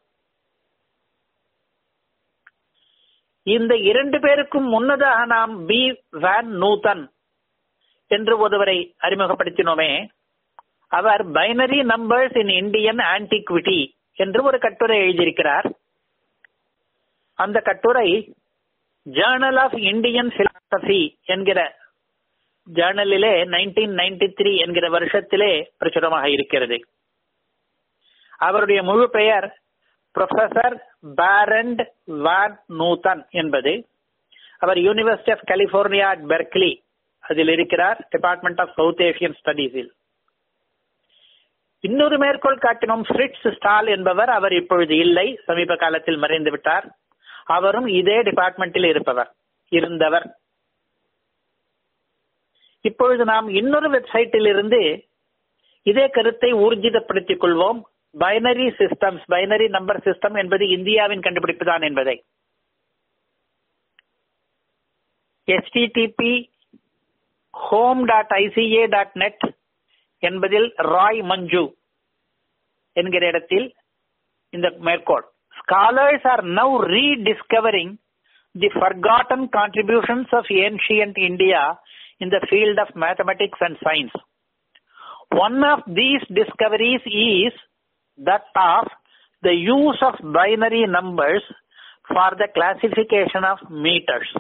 இந்த இரண்டு பேருக்கும் முன்னதாக நாம் பி வேன் நூதன் என்று ஒருவரை அறிமுகப்படுத்தினோமே அவர் binary numbers in Indian antiquity என்று ஒரு கட்டுரை எழுதியிருக்கிறார் அந்த கட்டுரை ஜேர்னல் ஆஃப் இந்தியன் பிலாசபி என்கிற ஜேர்னலிலே நைன்டீன் நைன்டி த்ரீ என்கிற வருஷத்திலே பிரசுரமாக இருக்கிறது அவருடைய முழு பெயர் ப்ரொஃபசர் பேரண்ட் வான் நூதன் என்பது அவர் university of California at Berkeley அதில் இருக்கிறார் டிபார்ட்மெண்ட் ஆஃப் சவுத் ஏசியன் ஸ்டடீஸில் இன்னொரு மேற்கோள் காட்டினோம் ஃபிரிட்ஸ் ஸ்டால் என்பவர் அவர் இப்பொழுது இல்லை சமீப காலத்தில் மறைந்து விட்டார் அவரும் இதே டிபார்ட்மெண்டில் இருப்பவர் இருந்தவர் இப்பொழுது நாம் இன்னொரு வெப்சைட்டில் இருந்து இதே கருத்தை ஊர்ஜிதப்படுத்திக் கொள்வோம் binary systems binary number system என்பது இந்தியாவின் கண்டுபிடிப்பு தான் என்பதை STDP home dot ICA dot net என்பதில் ராய் மஞ்சு என்கிற இடத்தில் இந்த மேற்கோள் scholars are now rediscovering the forgotten contributions of ancient India in the field of mathematics and science. One of these discoveries is that of the use of binary numbers for the classification of meters.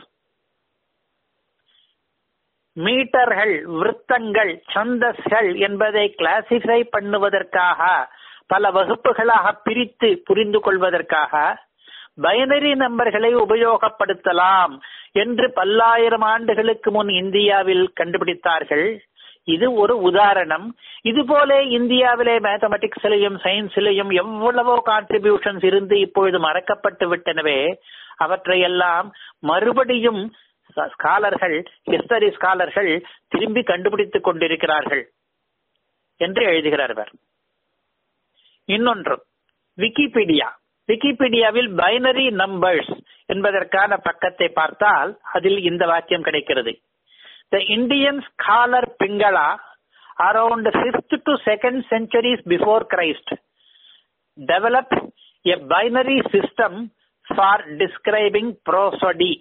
மீட்டர்கள் விருத்தங்கள் சந்தஸ்கள் என்பதை classify பண்ணுவதற்காக பல வகுப்புகளாக பிரித்து புரிந்து கொள்வதற்காக binary நம்பர்களை உபயோகப்படுத்தலாம் என்று பல்லாயிரம் ஆண்டுகளுக்கு முன் இந்தியாவில் கண்டுபிடித்தார்கள் இது ஒரு உதாரணம் இதுபோல இந்தியாவிலே மேத்தமெட்டிக்ஸ்லையும் சயின்ஸிலையும் எவ்வளவோ கான்ட்ரிபியூஷன்ஸ் இருந்து இப்பொழுது மறக்கப்பட்டு விட்டனவே அவற்றையெல்லாம் மறுபடியும் ஸ்காலர்கள் ஹிஸ்டரி ஸ்காலர்கள் திரும்பி கண்டுபிடித்துக் கொண்டிருக்கிறார்கள் என்று எழுதுகிறார் அவர் இன்னொன்று விக்கிபீடியா விக்கிபீடியாவில் பைனரி நம்பர்ஸ் என்பதற்கான பக்கத்தை பார்த்தால் அதில் இந்த வாக்கியம் கிடைக்கிறது the Indian scholar Pingala around fifth to second centuries before Christ develop a binary system for describing prosody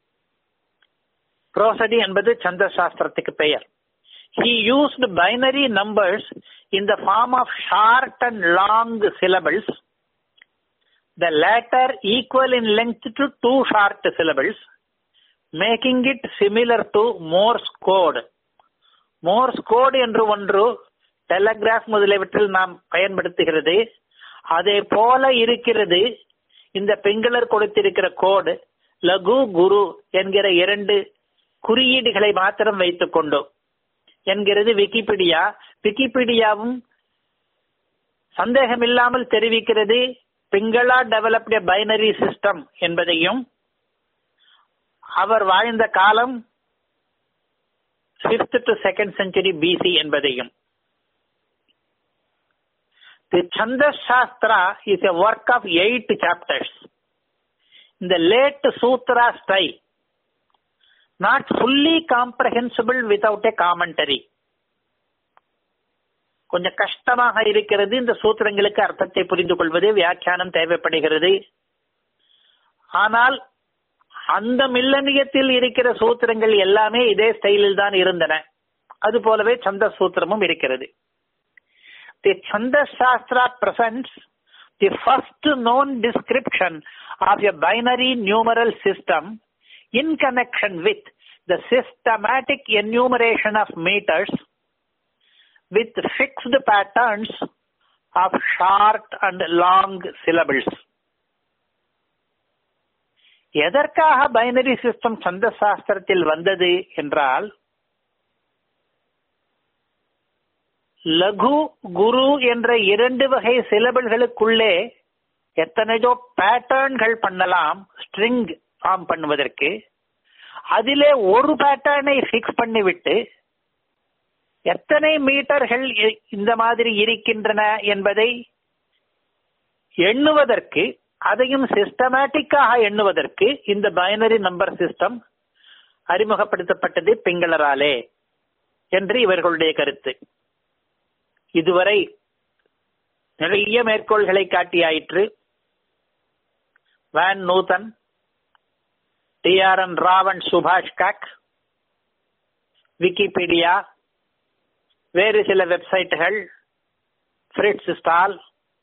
prosody என்பது சந்த சாஸ்திரத்துக்கு பெயர் he used binary numbers in the form of short and long syllables the latter equal in length to two short syllables making it similar to morse code morse code என்று ஒன்று telegraph முதலியவற்றில் நாம் பயன்படுத்துகிறது அதே போல இருக்கிறது இந்த பெண்களர் கொடுத்திருக்கிற கோடு லகு குரு என்கிற இரண்டு குறியீடுகளை மாத்திரம் வைத்துக் கொண்டு என்கிறது விக்கிபீடியா விக்கிபீடியாவும் சந்தேகமில்லாமல் தெரிவிக்கிறது பிங்களா டெவலப்ட் பைனரி சிஸ்டம் என்பதையும் அவர் வாழ்ந்த காலம் fifth to second century BC என்பதையும் the Chandas Shastra is a work of eight chapters in the late sutra style not fully comprehensible without a commentary கொஞ்சம் கஷ்டமாக இருக்கிறது இந்த சூத்திரங்களுக்கு அர்த்தத்தை புரிந்து கொள்வது வியாக்கியானம் தேவைப்படுகிறது ஆனால் அந்த மில்லனியத்தில் இருக்கிற சூத்திரங்கள் எல்லாமே இதே ஸ்டைலில் தான் இருந்தன அது போலவே சந்த சூத்திரமும் இருக்கிறது the Chanda Shastra presents the first known description of a binary numeral system in connection with the systematic enumeration of meters with fixed patterns of short and long syllables. எதற்காக பைனரி சிஸ்டம் சந்த சாஸ்திரத்தில் வந்தது என்றால் லகு குரு என்ற இரண்டு வகை சிலபிள்களுக்குள்ளே எத்தனையோ பேட்டர்ன்கள் பண்ணலாம் ஸ்ட்ரிங் ஃபார்ம் பண்ணுவதற்கு அதிலே ஒரு பேட்டர்னை பிக்ஸ் பண்ணிவிட்டு எத்தனை மீட்டர்கள் இந்த மாதிரி இருக்கின்றன என்பதை எண்ணுவதற்கு அதையும் சிஸ்டமேட்டிக்காக எண்ணுவதற்கு இந்த பைனரி நம்பர் சிஸ்டம் அறிமுகப்படுத்தப்பட்டது பிங்களராலே என்று இவர்களுடைய கருத்து இதுவரை நிறைய மேற்கோள்களை காட்டியாயிற்று வேன் நூதன் டிஆர்என் ராவன் சுபாஷ் காக் விக்கிபீடியா வேறு சில வெப்சைட்டுகள் ஃப்ரிட்ஸ் ஸ்டால்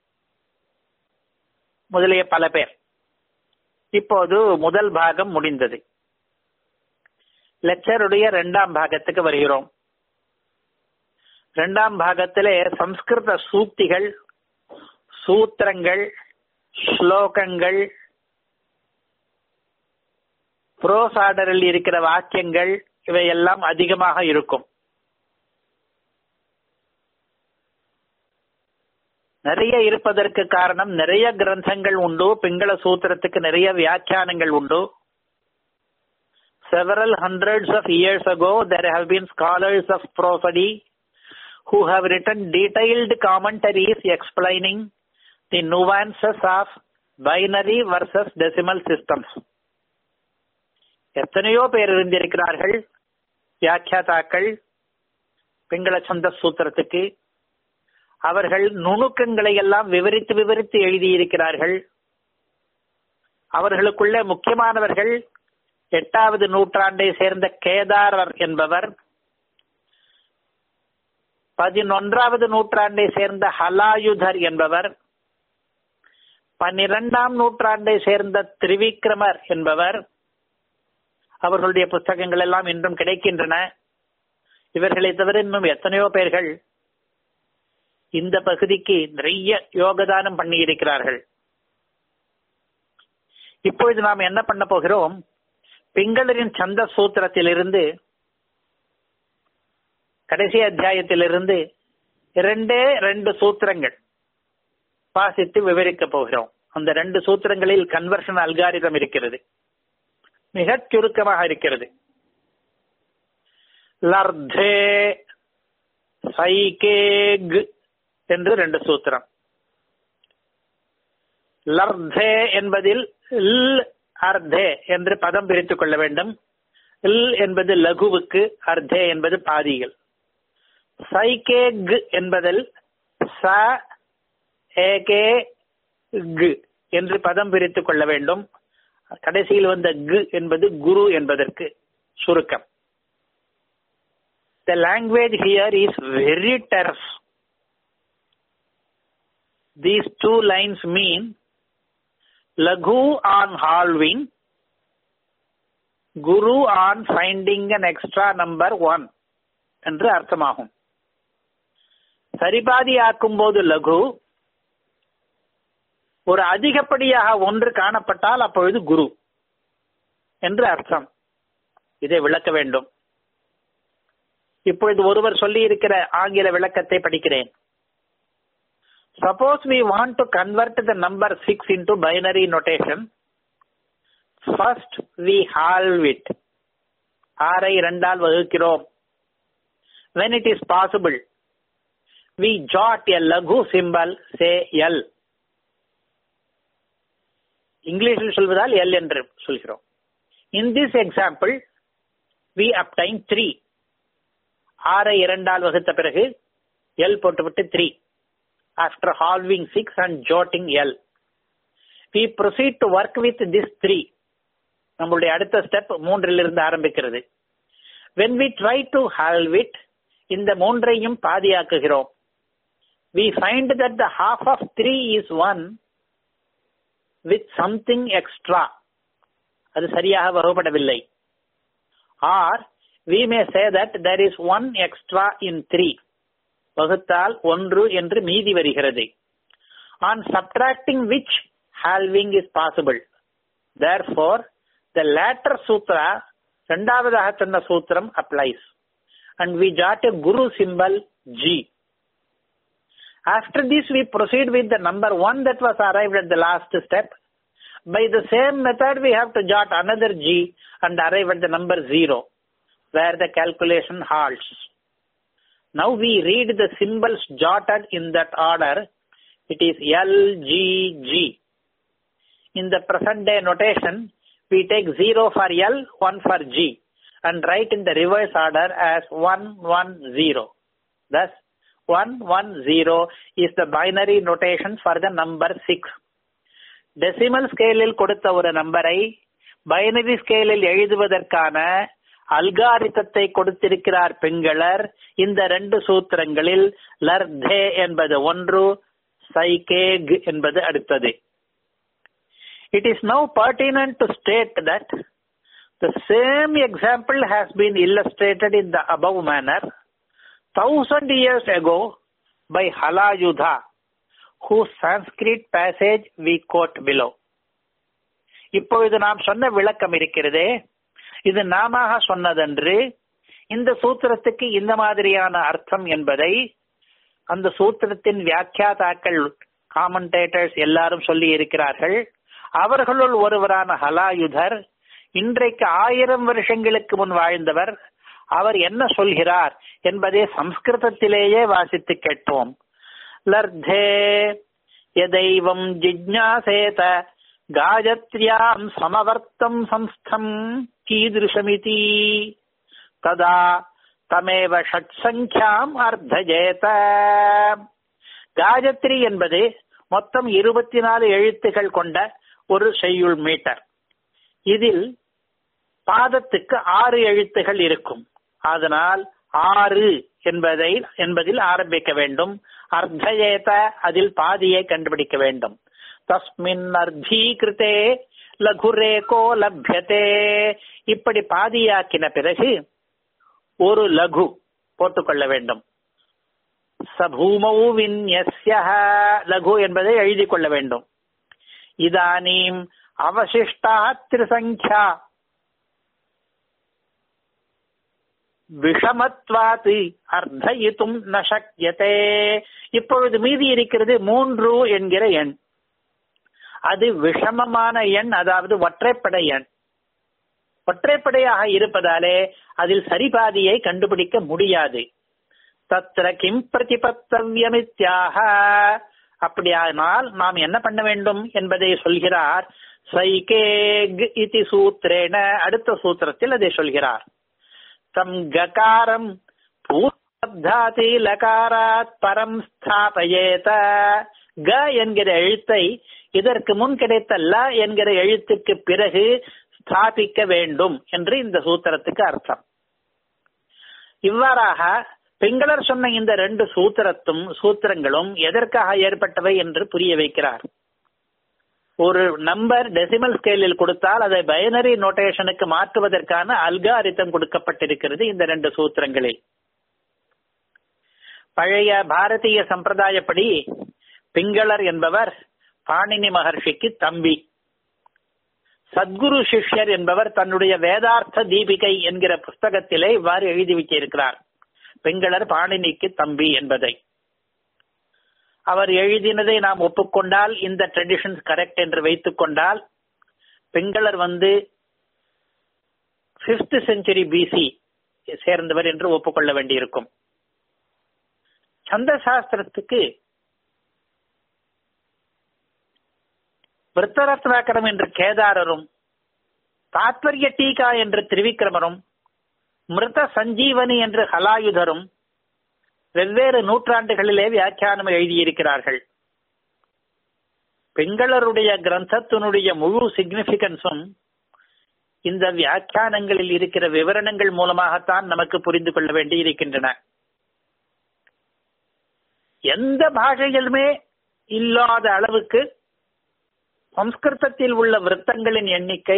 முதலிய பல பேர் இப்போது முதல் பாகம் முடிந்தது லெக்சருடைய இரண்டாம் பாகத்துக்கு வருகிறோம் இரண்டாம் பாகத்திலே சம்ஸ்கிருத சூக்திகள் சூத்திரங்கள் ஸ்லோகங்கள் புரோஸ் ஆர்டரில் இருக்கிற வாக்கியங்கள் இவையெல்லாம் அதிகமாக இருக்கும் நிறைய இருப்பதற்கு காரணம் நிறைய கிரந்தங்கள் உண்டு பிங்கள சூத்திரத்துக்கு நிறைய வியாக்கியானங்கள் உண்டு several hundreds of years ago there have been scholars of prosody who have written detailed commentaries explaining the nuances of binary versus decimal systems எத்தனையோ பேர் இருந்திருக்கிறார்கள் வியாக்கியாதாக்கள் பிங்கள சந்த சூத்திரத்துக்கு அவர்கள் நுணுக்கங்களை எல்லாம் விவரித்து விவரித்து எழுதியிருக்கிறார்கள் அவர்களுக்குள்ள முக்கியமானவர்கள் எட்டாவது நூற்றாண்டை சேர்ந்த கேதாரர் என்பவர் பதினொன்றாவது நூற்றாண்டை சேர்ந்த ஹலாயுதர் என்பவர் பன்னிரெண்டாம் நூற்றாண்டை சேர்ந்த திரிவிக்ரமர் என்பவர் அவர்களுடைய புஸ்தகங்கள் எல்லாம் இன்றும் கிடைக்கின்றன இவர்களை தவிர இன்னும் எத்தனையோ பேர்கள் இந்த பகுதிக்கு நிறைய யோகதானம் பண்ணி இருக்கிறார்கள் இப்பொழுது நாம் என்ன பண்ண போகிறோம் பிங்களரின் சந்த சூத்திரத்திலிருந்து கடைசி அத்தியாயத்திலிருந்து இரண்டே ரெண்டு சூத்திரங்கள் வாசித்து விவரிக்க போகிறோம் அந்த ரெண்டு சூத்திரங்களில் கன்வர்ஷன் அல்காரிதம் இருக்கிறது மிகச் சுருக்கமாக இருக்கிறது லர்தே சைகேக் என்று ரெண்டு சூத்திரம் லர்தே என்பதில் இல் அர்தே என்று பதம் பிரித்துக் கொள்ள வேண்டும் இல் என்பது லகுவுக்கு அர்தே என்பது பாதிகள் சைகேக் என்பதில் ச ஏகே கு என்று பதம் பிரித்துக் கொள்ள வேண்டும் கடைசியில் வந்த கு என்பது குரு என்பதற்கு சுருக்கம் the language here is very terse these two lines mean laghu on halving guru on finding an extra number one என்று அர்த்தமாகும் சரிபாதி ஆக்கும் போது லகு ஒரு அதிகப்படியாக ஒன்று காணப்பட்டால் அப்பொழுது குரு என்று அர்த்தம் இதை விளக்க வேண்டும் இப்பொழுது ஒருவர் சொல்லி இருக்கிற ஆங்கில விளக்கத்தை படிக்கிறேன் suppose we want to convert the number six into binary notation first we halve it ஆரை இரண்டால் வகுக்கிறோம் when it is possible we jot a lagu symbol say l இங்கிலீஷில் சொல்வதால் எல் என்று சொல்கிறோம் in this example we obtain three ஆறை இரண்டால் வகுத்த பிறகு எல் போட்டுவிட்டு three after halving six and jotting L we proceed to work with this three நம்மளுடைய அடுத்த ஸ்டெப் மூன்றிலிருந்து ஆரம்பிக்கிறது when we try to halve it இந்த மூன்றையும் பாதியாக்குகிறோம் we find that the half of three is one with something extra அது சரியாக வகுப்படவில்லை or we may say that there is one extra in three வகுத்தால் ஒன்று என்று மீதி வருகிறது on subtracting which halving is possible therefore the latter sutra இரண்டாவதாக சொன்ன சூத்திரம் applies and we jot a guru symbol G After this, we proceed with the number one that was arrived at the last step. By the same method, we have to jot another G and arrive at the number zero, where the calculation halts. Now we read the symbols jotted in that order. It is L, G, G. In the present day notation, we take 0 for L, 1 for G, and write in the reverse order as 1, 1, 0. Thus, 110 is the binary notation for the number 6. Decimal ஸ்கேலில் கொடுத்த ஒரு நம்பரை binary ஸ்கேலில் எழுதுவதற்கான அல்காரித்தத்தை கொடுத்திருக்கிறார் பிங்களர் இந்த ரெண்டு சூத்திரங்களில் லர்தே என்பது ஒன்று சைகேக் என்பது அடுத்தது it is now pertinent to state that the same example has been illustrated in the above manner thousand years ago by Halayudha, whose Sanskrit passage we quote below. இப்பொழுது நாம் சொன்ன விளக்கம் இருக்கிறதே இது நாம சொன்னதன்று இந்த சூத்திரத்துக்கு இந்த மாதிரியான அர்த்தம் என்பதை அந்த சூத்திரத்தின் வியாக்கியாதாக்கள் காமெண்டேட்டர்ஸ் எல்லாரும் சொல்லி இருக்கிறார்கள் அவர்களுள் ஒருவரான ஹலாயுதர் இன்றைக்கு ஆயிரம் வருஷங்களுக்கு முன் வாழ்ந்தவர் அவர் என்ன சொல்கிறார் என்பதை சம்ஸ்கிருதத்திலேயே வாசித்து கேட்போம் லர்தே எதைவம் ஜிஜ்ஞாசேத காயத்ரியாம் சமவர்த்தம் சம்ஸ்தம் கீதிருஷமிதி ததா தமேவ ஷட் சங்கியாம் அர்த்தஜேத காயத்ரி என்பது மொத்தம் இருபத்தி நாலு எழுத்துகள் கொண்ட ஒரு செய்யுள் மீட்டர் இதில் பாதத்துக்கு ஆறு எழுத்துகள் இருக்கும் அதனால் ஆறு என்பதை என்பதில் ஆரம்பிக்க வேண்டும் அர்த்தயேத அதில் பாதியை கண்டுபிடிக்க வேண்டும் தஸ்மின் அர்த்தீகிருத்தே லகுரேகோ லப்யதே இப்படி பாதியாக்கின பிறகு ஒரு லகு போட்டுக்கொள்ள வேண்டும் சபூமௌ விந்யஸ்ய லகு என்பதை எழுதி கொள்ள வேண்டும் இதானீம் அவசிஷ்டா திரிசங்கியா விஷமத்வாத்து அர்த்தயித்தும் நசக்கியதே இப்பொழுது மீதி இருக்கிறது மூன்று என்கிற எண் அது விஷமமான எண் அதாவது ஒற்றைப்படை எண் ஒற்றைப்படையாக இருப்பதாலே அதில் சரிபாதியை கண்டுபிடிக்க முடியாது தத்திர கிம் பிரதிபத்தவியமித்யாக அப்படியானால் நாம் என்ன பண்ண வேண்டும் என்பதை சொல்கிறார் சைகேக் இதி சூத்திரேன அடுத்த சூத்திரத்தில் அதை சொல்கிறார் தம் ககாரம் பூர்வப்தாதி லகாராத் பரம் ஸ்தாபயேத க என்கிற எழுத்தை இதற்கு முன் கிடைத்த ல என்கிற எழுத்துக்கு பிறகு ஸ்தாபிக்க வேண்டும் என்று இந்த சூத்திரத்துக்கு அர்த்தம் இவ்வாறாக பிங்களர் சொன்ன இந்த ரெண்டு சூத்திரத்தும் சூத்திரங்களும் எதற்காக ஏற்பட்டவை என்று புரிய வைக்கிறார் ஒரு நம்பர் டெசிமல் ஸ்கேலில் கொடுத்தால் அதை பைனரி நோட்டேஷனுக்கு மாற்றுவதற்கான அல்காரித்தம் கொடுக்கப்பட்டிருக்கிறது இந்த ரெண்டு சூத்திரங்களில் பழைய பாரதிய சம்பிரதாயப்படி பிங்களர் என்பவர் பாணினி மகர்ஷிக்கு தம்பி சத்குரு சிஷ்யர் என்பவர் தன்னுடைய வேதார்த்த தீபிகை என்கிற புஸ்தகத்திலே இவ்வாறு எழுதி வைத்திருக்கிறார் பிங்களர் பாணினிக்கு தம்பி என்பதை அவர் எழுதினதை நாம் ஒப்புக்கொண்டால் இந்த ட்ரெடிஷன்ஸ் கரெக்ட் என்று வைத்துக் கொண்டால் பிங்களர் வந்து பிப்த் செஞ்சுரி பிசி சேர்ந்தவர் என்று ஒப்புக்கொள்ள வேண்டியிருக்கும் சந்த சாஸ்திரத்துக்கு விருத்தரத்னாக்கரம் என்று கேதாரரும் தாத்பரிய டீகா என்று திரிவிக்ரமரும் மிருத சஞ்சீவனி என்று ஹலாயுதரும் வெவ்வேறு நூற்றாண்டுகளிலே வியாக்கியானம் எழுதியிருக்கிறார்கள் பிங்களருடைய கிரந்தத்தினுடைய முழு சிக்னிபிகன்ஸும் இந்த வியாக்கியானங்களில் இருக்கிற விவரணங்கள் மூலமாகத்தான் நமக்கு புரிந்து கொள்ள வேண்டி இருக்கின்றன எந்த பாஷையிலுமே இல்லாத அளவுக்கு சம்ஸ்கிருதத்தில் உள்ள விருத்தங்களின் எண்ணிக்கை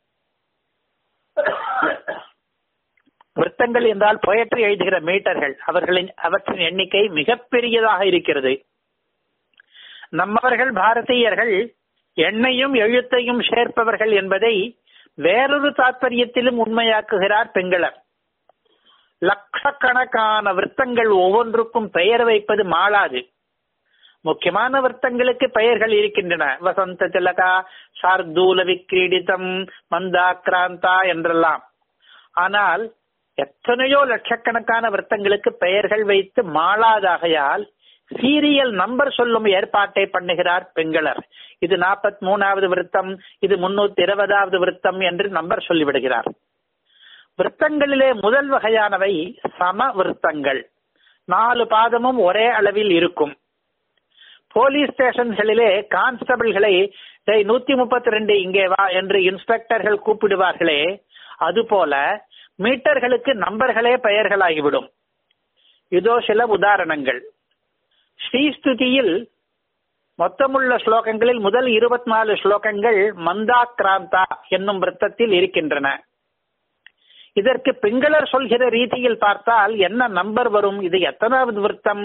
விருத்தங்கள் என்றால் பொயற்றி எழுதுகிற மீட்டர்கள் அவர்களின் அவற்றின் எண்ணிக்கை மிகப்பெரியதாக இருக்கிறது நம்மவர்கள் பாரதியர்கள் எண்ணையும் எழுத்தையும் சேர்ப்பவர்கள் என்பதை வேறொரு தாற்பயத்திலும் உண்மையாக்குகிறார் பெங்களர் லட்சக்கணக்கான விருத்தங்கள் ஒவ்வொன்றுக்கும் பெயர் வைப்பது மாளாது முக்கியமான விருத்தங்களுக்கு பெயர்கள் இருக்கின்றன வசந்த திலகா சார்தூல விக்கிரீடிதம் மந்தாக்ராந்தா என்றெல்லாம் ஆனால் எத்தனையோ லட்சக்கணக்கான விருத்தங்களுக்கு பெயர்கள் வைத்து மாளாதாகையால் சீரியல் நம்பர் சொல்லும் ஏற்பாட்டை பண்ணுகிறார் பெங்களர் இது நாற்பத்தி மூணாவது விருத்தம் இது முன்னூத்தி இருபதாவது விருத்தம் என்று நம்பர் சொல்லிவிடுகிறார் விருத்தங்களிலே முதல் வகையானவை சம விருத்தங்கள் நாலு பாதமும் ஒரே அளவில் இருக்கும் போலீஸ் ஸ்டேஷன்களிலே கான்ஸ்டபிள்களை நூத்தி முப்பத்தி ரெண்டு இங்கே வா என்று இன்ஸ்பெக்டர்கள் கூப்பிடுவார்களே அதுபோல மீட்டர்களுக்கு நம்பர்களே பெயர்களாகிவிடும் இதோ சில உதாரணங்கள் ஸ்ரீஸ்துதியில் மொத்தமுள்ள ஸ்லோகங்களில் முதல் இருபத்தி நாலு ஸ்லோகங்கள் மந்தாக்ராந்தா என்னும் விருத்தத்தில் இருக்கின்றன இதற்கு பிங்களர் சொல்கிற ரீதியில் பார்த்தால் என்ன நம்பர் வரும் இது எத்தனாவது விருத்தம்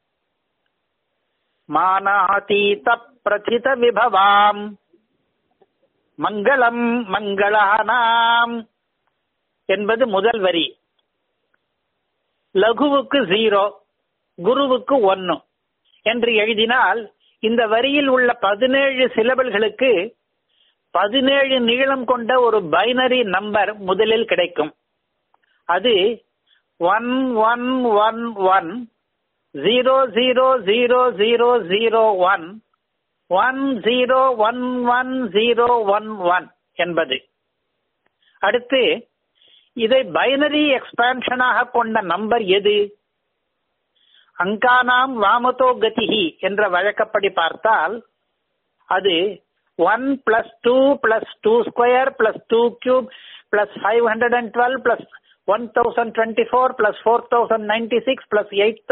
மானாதீத பிரதித விபவாம் மங்களம் மங்களானாம் என்பது முதல் வரி லகுவுக்கு ஜீரோ குருவுக்கு ஒன்னு என்று எழுதினால் இந்த வரியில் உள்ள பதினேழு சிலபல்களுக்கு பதினேழு நீளம் கொண்ட ஒரு பைனரி நம்பர் முதலில் கிடைக்கும் அது one one one one zero zero zero zero zero one one zero one one zero one one என்பது அடுத்து இதை பைனரி எக்ஸ்பான்ஷனாக கொண்ட நம்பர் எது அங்கானாம் வாமதோ கதிஹி என்ற வழக்கப்படி பார்த்தால் அது one plus two plus two square plus two cube plus 512 plus 1024 plus 4096 plus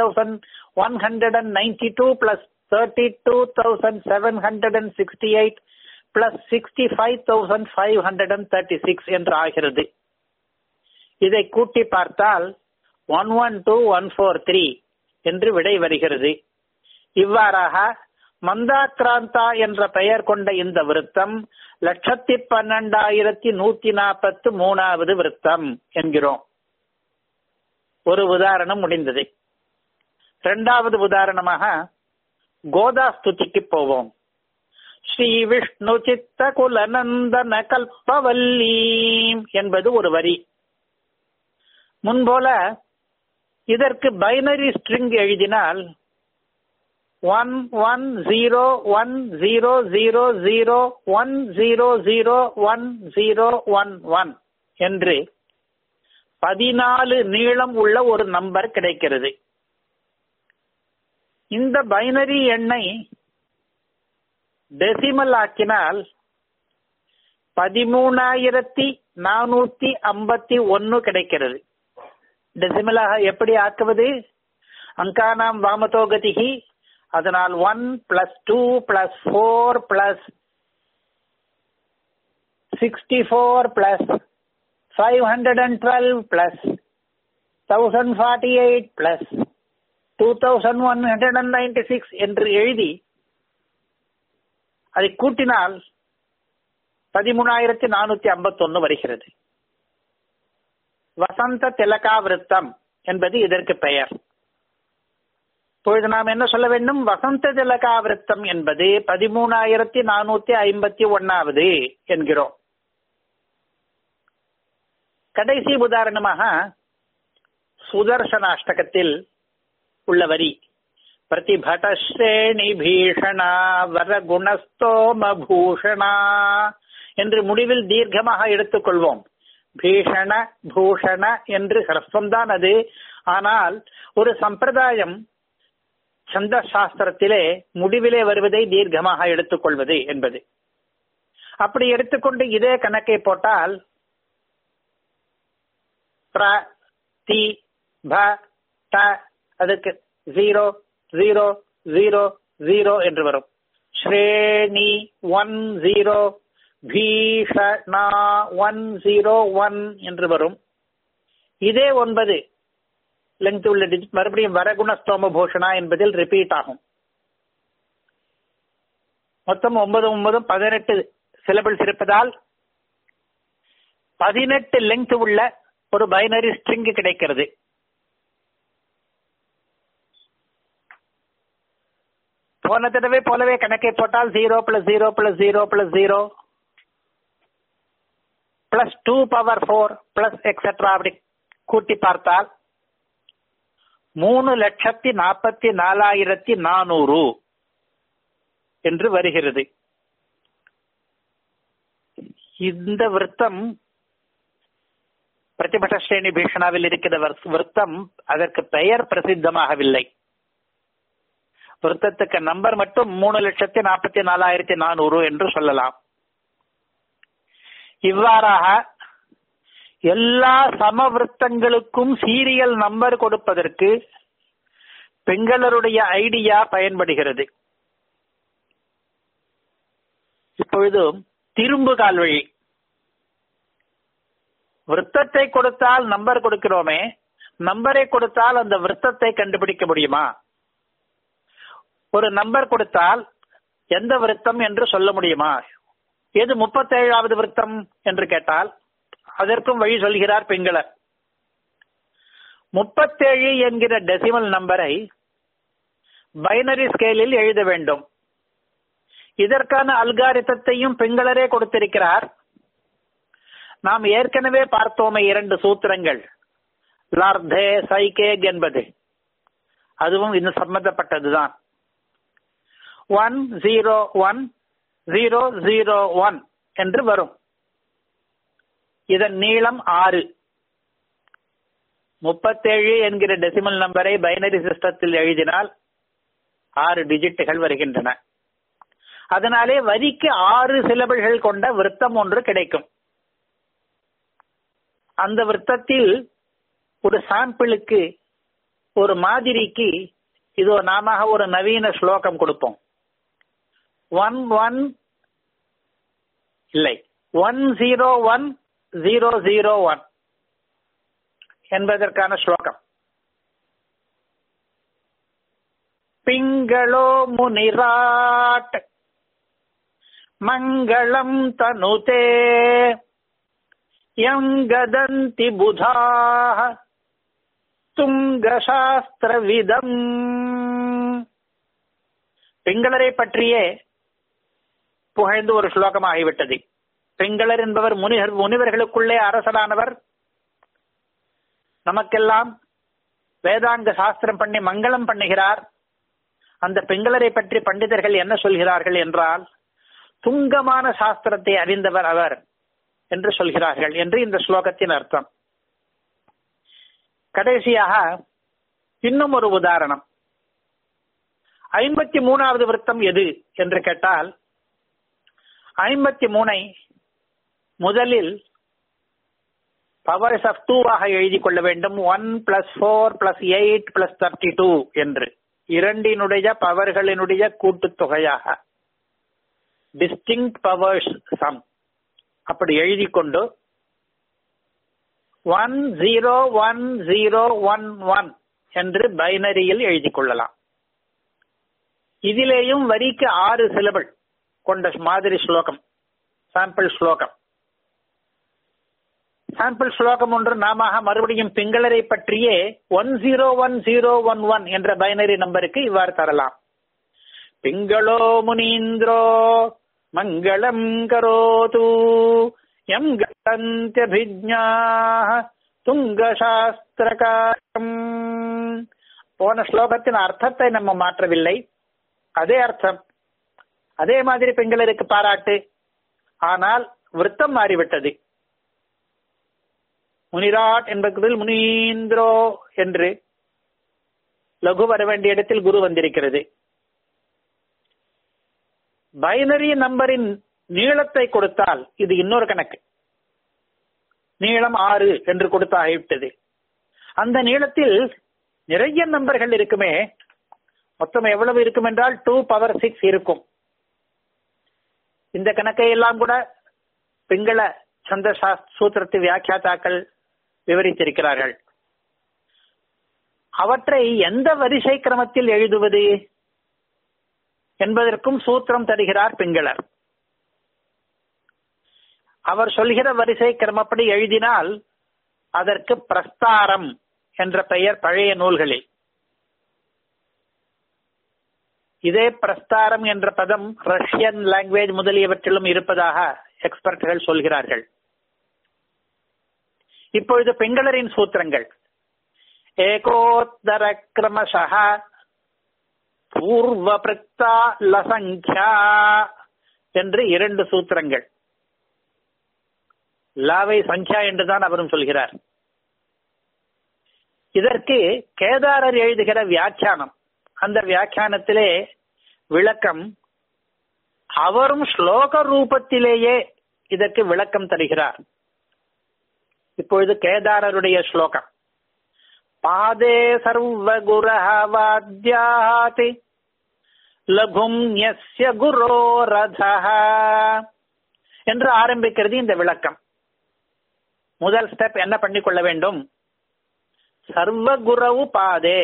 8192 plus 32768 plus 65536 என்று ஆகிறது இதை கூட்டி பார்த்தால் one one two one four three என்று விடை வருகிறது இவ்வாறாக மந்தாக்ராந்தா என்ற பெயர் கொண்ட இந்த விருத்தம் லட்சத்தி பன்னெண்டாயிரத்தி நூத்தி நாற்பத்து மூணாவது விருத்தம் என்கிறோம் ஒரு உதாரணம் முடிந்தது இரண்டாவது உதாரணமாக கோதாஸ்துதிக்கு போவோம் ஸ்ரீ விஷ்ணு சித்த குலநந்தன கல்பவல்லி என்பது ஒரு வரி முன்போல இதற்கு பைனரி ஸ்ட்ரிங் எழுதினால் one one zero one zero zero zero one zero zero one zero one one என்று பதினாலு நீளம் உள்ள ஒரு நம்பர் கிடைக்கிறது இந்த பைனரி எண்ணை டெசிமல் ஆக்கினால் பதிமூணாயிரத்தி நானூத்தி ஐம்பத்தி ஒன்னு கிடைக்கிறது டெசிமலாக எப்படி ஆக்குவது அங்கானாம் வாமதோகதிகி அதனால் one plus two plus four plus sixty four plus five hundred and twelve plus thousand forty eight plus two thousand one hundred and ninety six என்று எழுதி அதை கூட்டினால் பதிமூணாயிரத்தி நானூத்தி ஐம்பத்தொன்னு வருகிறது வசந்த திலகா விருத்தம் என்பது இதற்கு பெயர் இப்பொழுது நாம் என்ன சொல்ல வேண்டும் வசந்த திலகா விருத்தம் என்பது பதிமூணாயிரத்தி நானூத்தி ஐம்பத்தி ஒன்னாவது என்கிறோம் கடைசி உதாரணமாக சுதர்சனாஷ்டகத்தில் உள்ள வரி பிரதிபடஸ்ரேணி பீஷணா வர குணஸ்தோம பூஷணா என்று முடிவில் தீர்க்கமாக எடுத்துக்கொள்வோம் பீஷண பூஷண என்று ஹ்ரஸ்வம்தான் அது ஆனால் ஒரு சம்பிரதாயம் சந்த சாஸ்திரத்திலே முடிவிலே வருவதை தீர்க்கமாக எடுத்துக்கொள்வது என்பது அப்படி எடுத்துக்கொண்டு இதே கணக்கை போட்டால் பிர தி ப ட அதுக்கு ஜீரோ ஜீரோ ஜீரோ ஜீரோ என்று வரும் ஸ்ரேணி ஒன் ஜீரோ பீஷணா ஒன் ஜீரோ ஒன் என்று வரும் இதே ஒன்பது லெங்க் உள்ள டிஜிட் மறுபடியும் வரகுணஸ்தோம பூஷணா என்பதில் ரிப்பீட் ஆகும் மொத்தம் ஒன்பது ஒன்பதும் பதினெட்டு சிலபிள்ஸ் இருப்பதால் பதினெட்டு லெங்க் உள்ள ஒரு பைனரி ஸ்ட்ரிங் கிடைக்கிறது போன தடவை போலவே கணக்கை போட்டால் zero plus zero plus zero plus zero plus two power four plus etcetera அப்படி கூட்டி பார்த்தால் மூணு லட்சத்தி நாற்பத்தி நாலாயிரத்தி நானூறு என்று வருகிறது இந்த விருத்தம் பிரதிபட்ட ஸ்ரேணி பீஷணாவில் இருக்கிற விருத்தம் அதற்கு பெயர் பிரசித்தமாகவில்லை விருத்தத்துக்கு நம்பர் மட்டும் மூணு லட்சத்தி நாற்பத்தி நாலாயிரத்தி நானூறு என்று சொல்லலாம் இவ்வாறாக எல்லா சமவிருத்தங்களுக்கும் சீரியல் நம்பர் கொடுப்பதற்கு பெங்களருடைய ஐடியா பயன்படுகிறது இப்பொழுது திரும்பு கால்வழி விருத்தத்தை கொடுத்தால் நம்பர் கொடுக்கிறோமே நம்பரை கொடுத்தால் அந்த விருத்தத்தை கண்டுபிடிக்க முடியுமா ஒரு நம்பர் கொடுத்தால் எந்த விருத்தம் என்று சொல்ல முடியுமா எது முப்பத்தேழாவது விருத்தம் என்று கேட்டால் அதற்கும் வழி சொல்கிறார் பிங்களர் முப்பத்தேழு என்கிற டெசிமல் நம்பரை பைனரி ஸ்கேலில் எழுத வேண்டும் இதற்கான அல்காரித்தத்தையும் பிங்களரே கொடுத்திருக்கிறார் நாம் ஏற்கனவே பார்த்தோமே இரண்டு சூத்திரங்கள் லார்தே சைகேக் என்பது அதுவும் இது சம்பந்தப்பட்டதுதான் one zero one zero zero one என்று வரும் இதன் நீளம் ஆறு முப்பத்தேழு என்கிற டெசிமல் நம்பரை பைனரி சிஸ்டத்தில் எழுதினால் ஆறு டிஜிட்டுகள் வருகின்றன அதனாலே வரிக்கு ஆறு சிலபிள்கள் கொண்ட விருத்தம் ஒன்று கிடைக்கும் அந்த விருத்தத்தில் ஒரு சாம்பிளுக்கு ஒரு மாதிரிக்கு இதோ நாம ஒரு நவீன ஸ்லோகம் கொடுப்போம் ஒன் ஒன் இல்லை one zero one zero zero one என்பதற்கான ஸ்லோகம் பிங்களோ முனிராட் மங்களம் தனுதே யங்கதந்தி புதாக துங்கசாஸ்திரவிதம் பிங்களரை பற்றியே புகழ்ந்து ஒரு ஸ்லோகம் ஆகிவிட்டது பிங்களர் என்பவர் முனிவர் முனிவர்களுக்குள்ளே அரசரானவர் நமக்கெல்லாம் வேதாந்த சாஸ்திரம் பண்ணி மங்களம் பண்ணுகிறார் அந்த பிங்களரை பற்றி பண்டிதர்கள் என்ன சொல்கிறார்கள் என்றால் துங்கமான சாஸ்திரத்தை அறிந்தவர் அவர் என்று சொல்கிறார்கள் என்று இந்த ஸ்லோகத்தின் அர்த்தம் கடைசியாக இன்னும் ஒரு உதாரணம் ஐம்பத்தி மூணாவது விருத்தம் எது என்று கேட்டால் ஐம்பத்தி மூனை முதலில் பவர்ஸ் ஆஃப் டூவாக எழுதி கொள்ள வேண்டும் one plus four plus eight plus thirty two என்று இரண்டினுடைய பவர்களினுடைய கூட்டுத்தொகையாக டிஸ்டிங் பவர்ஸ் சம் அப்படி எழுதி கொண்டு one zero one zero one one என்று பைனரியில் எழுதி கொள்ளலாம் இதிலேயும் வரிக்கு ஆறு சிலபிள் கொண்ட மாதிரி ஸ்லோகம் சாம்பிள் ஸ்லோகம் சாம்பிள் ஸ்லோகம் ஒன்று நாம மறுபடியும் பிங்களரை பற்றியே one zero one zero one one என்ற பைனரி நம்பருக்கு இவ்வாறு தரலாம் பிங்களோ முனீந்திரோ மங்களம் கரோது எம் கந்தபிஜா துங்கசாஸ்திரகாரம் போன ஸ்லோகத்தின் அர்த்தத்தை நம்ம மாற்றவில்லை அதே அர்த்தம் அதே மாதிரி பெண்களருக்கு பாராட்டு ஆனால் விருத்தம் மாறிவிட்டது முனிராட் என்பதில் முனீந்திரோ என்று லகு வர வேண்டிய இடத்தில் குரு வந்திருக்கிறது பைனரி நம்பரின் நீளத்தை கொடுத்தால் இது இன்னொரு கணக்கு நீளம் ஆறு என்று கொடுத்து ஆகிவிட்டது அந்த நீளத்தில் நிறைய நம்பர்கள் இருக்குமே மொத்தம் எவ்வளவு இருக்கும் என்றால் டூ பவர் சிக்ஸ் இருக்கும் இந்த கணக்கை எல்லாம் கூட பிங்கள சந்த சூத்திரத்து வியாக்கியாத்தாக்கள் விவரித்திருக்கிறார்கள் அவற்றை எந்த வரிசை கிரமத்தில் எழுதுவது என்பதற்கும் சூத்திரம் தருகிறார் பிங்களர் அவர் சொல்கிற வரிசை கிரமப்படி எழுதினால் அதற்கு பிரஸ்தாரம் என்ற பெயர் பழைய நூல்களில் இதே பிரஸ்தாரம் என்ற பதம் ரஷ்யன் லாங்குவேஜ் முதலியவற்றிலும் இருப்பதாக எக்ஸ்பர்ட்கள் சொல்கிறார்கள் இப்பொழுது பெங்களரின் சூத்திரங்கள் ஏகோத்தர கிரமசக பூர்வ பிரக்தா லசங்கியா என்று இரண்டு சூத்திரங்கள் லாவை சங்கியா என்றுதான் அவரும் சொல்கிறார் இதற்கு கேதாரர் எழுதுகிற வியாக்கியானம் அந்த வியாக்கியானத்திலே விளக்கம் அவரும் ஸ்லோக ரூபத்திலேயே இதற்கு விளக்கம் தருகிறார் இப்பொழுது கேதாரருடைய ஸ்லோகம் பாதே சர்வகுரவாத்யாதி லகும் யஸ்ய குரோ ரதः என்று ஆரம்பிக்கிறது இந்த விளக்கம் முதல் ஸ்டெப் என்ன பண்ணிக்கொள்ள வேண்டும் சர்வகுரவு பாதே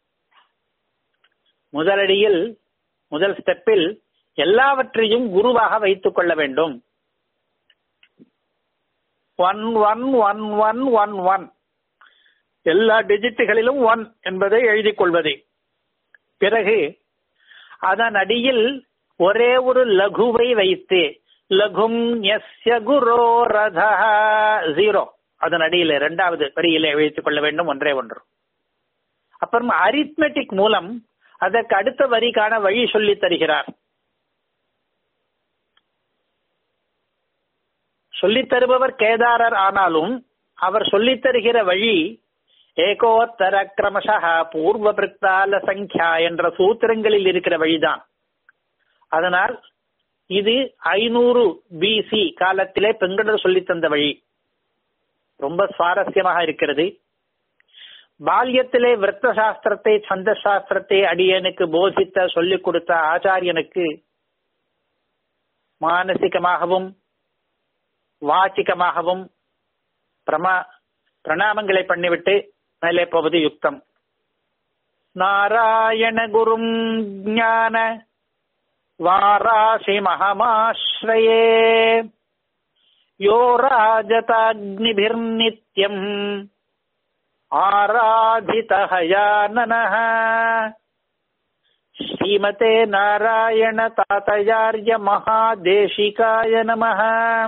முதலடியில் முதல் ஸ்டெப்பில் எல்லாவற்றையும் குருவாக வைத்துக் கொள்ள வேண்டும் one one one one one one எல்லா டிஜிட்டுகளிலும் ஒன் என்பதை எழுதிக் கொள்வது பிறகு அதன் அடியில் ஒரே ஒரு லகுவை வைத்து லகும் எஸ்ய குரோ ரத ஜீரோ அதன் அடியில் இரண்டாவது வரியிலே வைத்துக் கொள்ள வேண்டும் ஒன்றே ஒன்று அப்புறம் அரித்மெட்டிக் மூலம் அதற்கு அடுத்த வரிக்கான வழி சொல்லி தருகிறார் சொல்லித் தருபவர் கேதாரர் ஆனாலும் அவர் சொல்லித் தருகிற வழி ஏகோத்தர கிரமசக பூர்வ பிரித்தால சங்கியா என்ற சூத்திரங்களில் இருக்கிற வழிதான் அதனால் இது ஐநூறு பிசி காலத்திலே பெண்களர் சொல்லித் தந்த வழி ரொம்ப சுவாரஸ்யமாக இருக்கிறது பால்யத்திலே விரத்த சாஸ்திரத்தை சந்த சாஸ்திரத்தை அடியனுக்கு போதித்த சொல்லிக் கொடுத்த ஆச்சாரியனுக்கு மானசிகமாகவும் வாச்சிகமாகவும் பிரமா பிரணாமங்களை பண்ணிவிட்டு மேலே போவது யுக்தம் நாராயண குரும் ஞான வாராசி மகமாஸ்ரயே யோ ராஜதாக்னிபிர்நித்யம் ஆராதிதஹயானனः ஸ்ரீமதே நாராயண தாத்தயார்ய மகாதேசிகாய நமः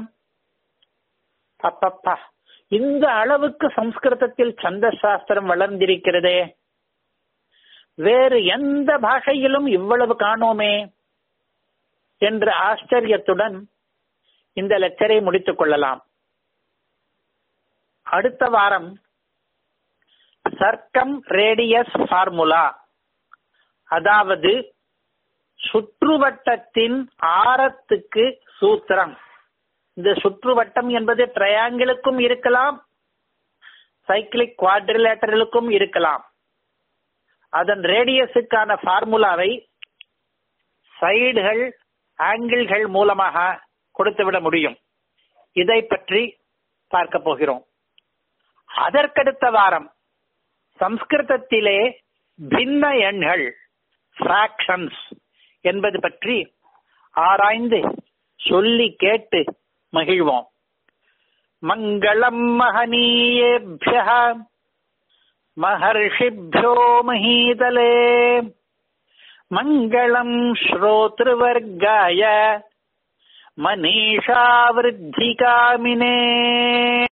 அப்பப்பா இந்த அளவுக்கு சம்ஸ்கிருதத்தில் சந்த சாஸ்திரம் வளர்ந்திருக்கிறதே வேறு எந்த பாஷையிலும் இவ்வளவு காணோமே என்ற ஆச்சரியத்துடன் இந்த லெக்சரை முடித்துக் கொள்ளலாம் அடுத்த வாரம் சர்க்கம் ரேடியஸ் ஃபார்முலா அதாவது சுற்றுவட்டத்தின் ஆரத்துக்கு சூத்திரம் இந்த சுற்றுவட்டம் என்பது ட்ரையாங்கிளுக்கும் இருக்கலாம் சைக்கிளிக் குவாட்ரிலேட்டரலுக்கும் இருக்கலாம் அதன் ரேடியஸுக்கான ஃபார்முலாவை சைடுகள் ஆங்கிள்கள் மூலமாக கொடுத்துவிட முடியும் இதை பற்றி பார்க்க போகிறோம் அதற்கடுத்த வாரம் சம்ஸ்கிருதத்திலே பின்ன எண்கள் ஃபிராக்ஷன்ஸ் என்பது பற்றி ஆராய்ந்து சொல்லி கேட்டு மகிழ்வோம் மங்களம் மகனீயேபிய महर्षिभ्यो महीतले मङ्गलम् श्रोतृवर्गाय मनीषावृद्धिकामिने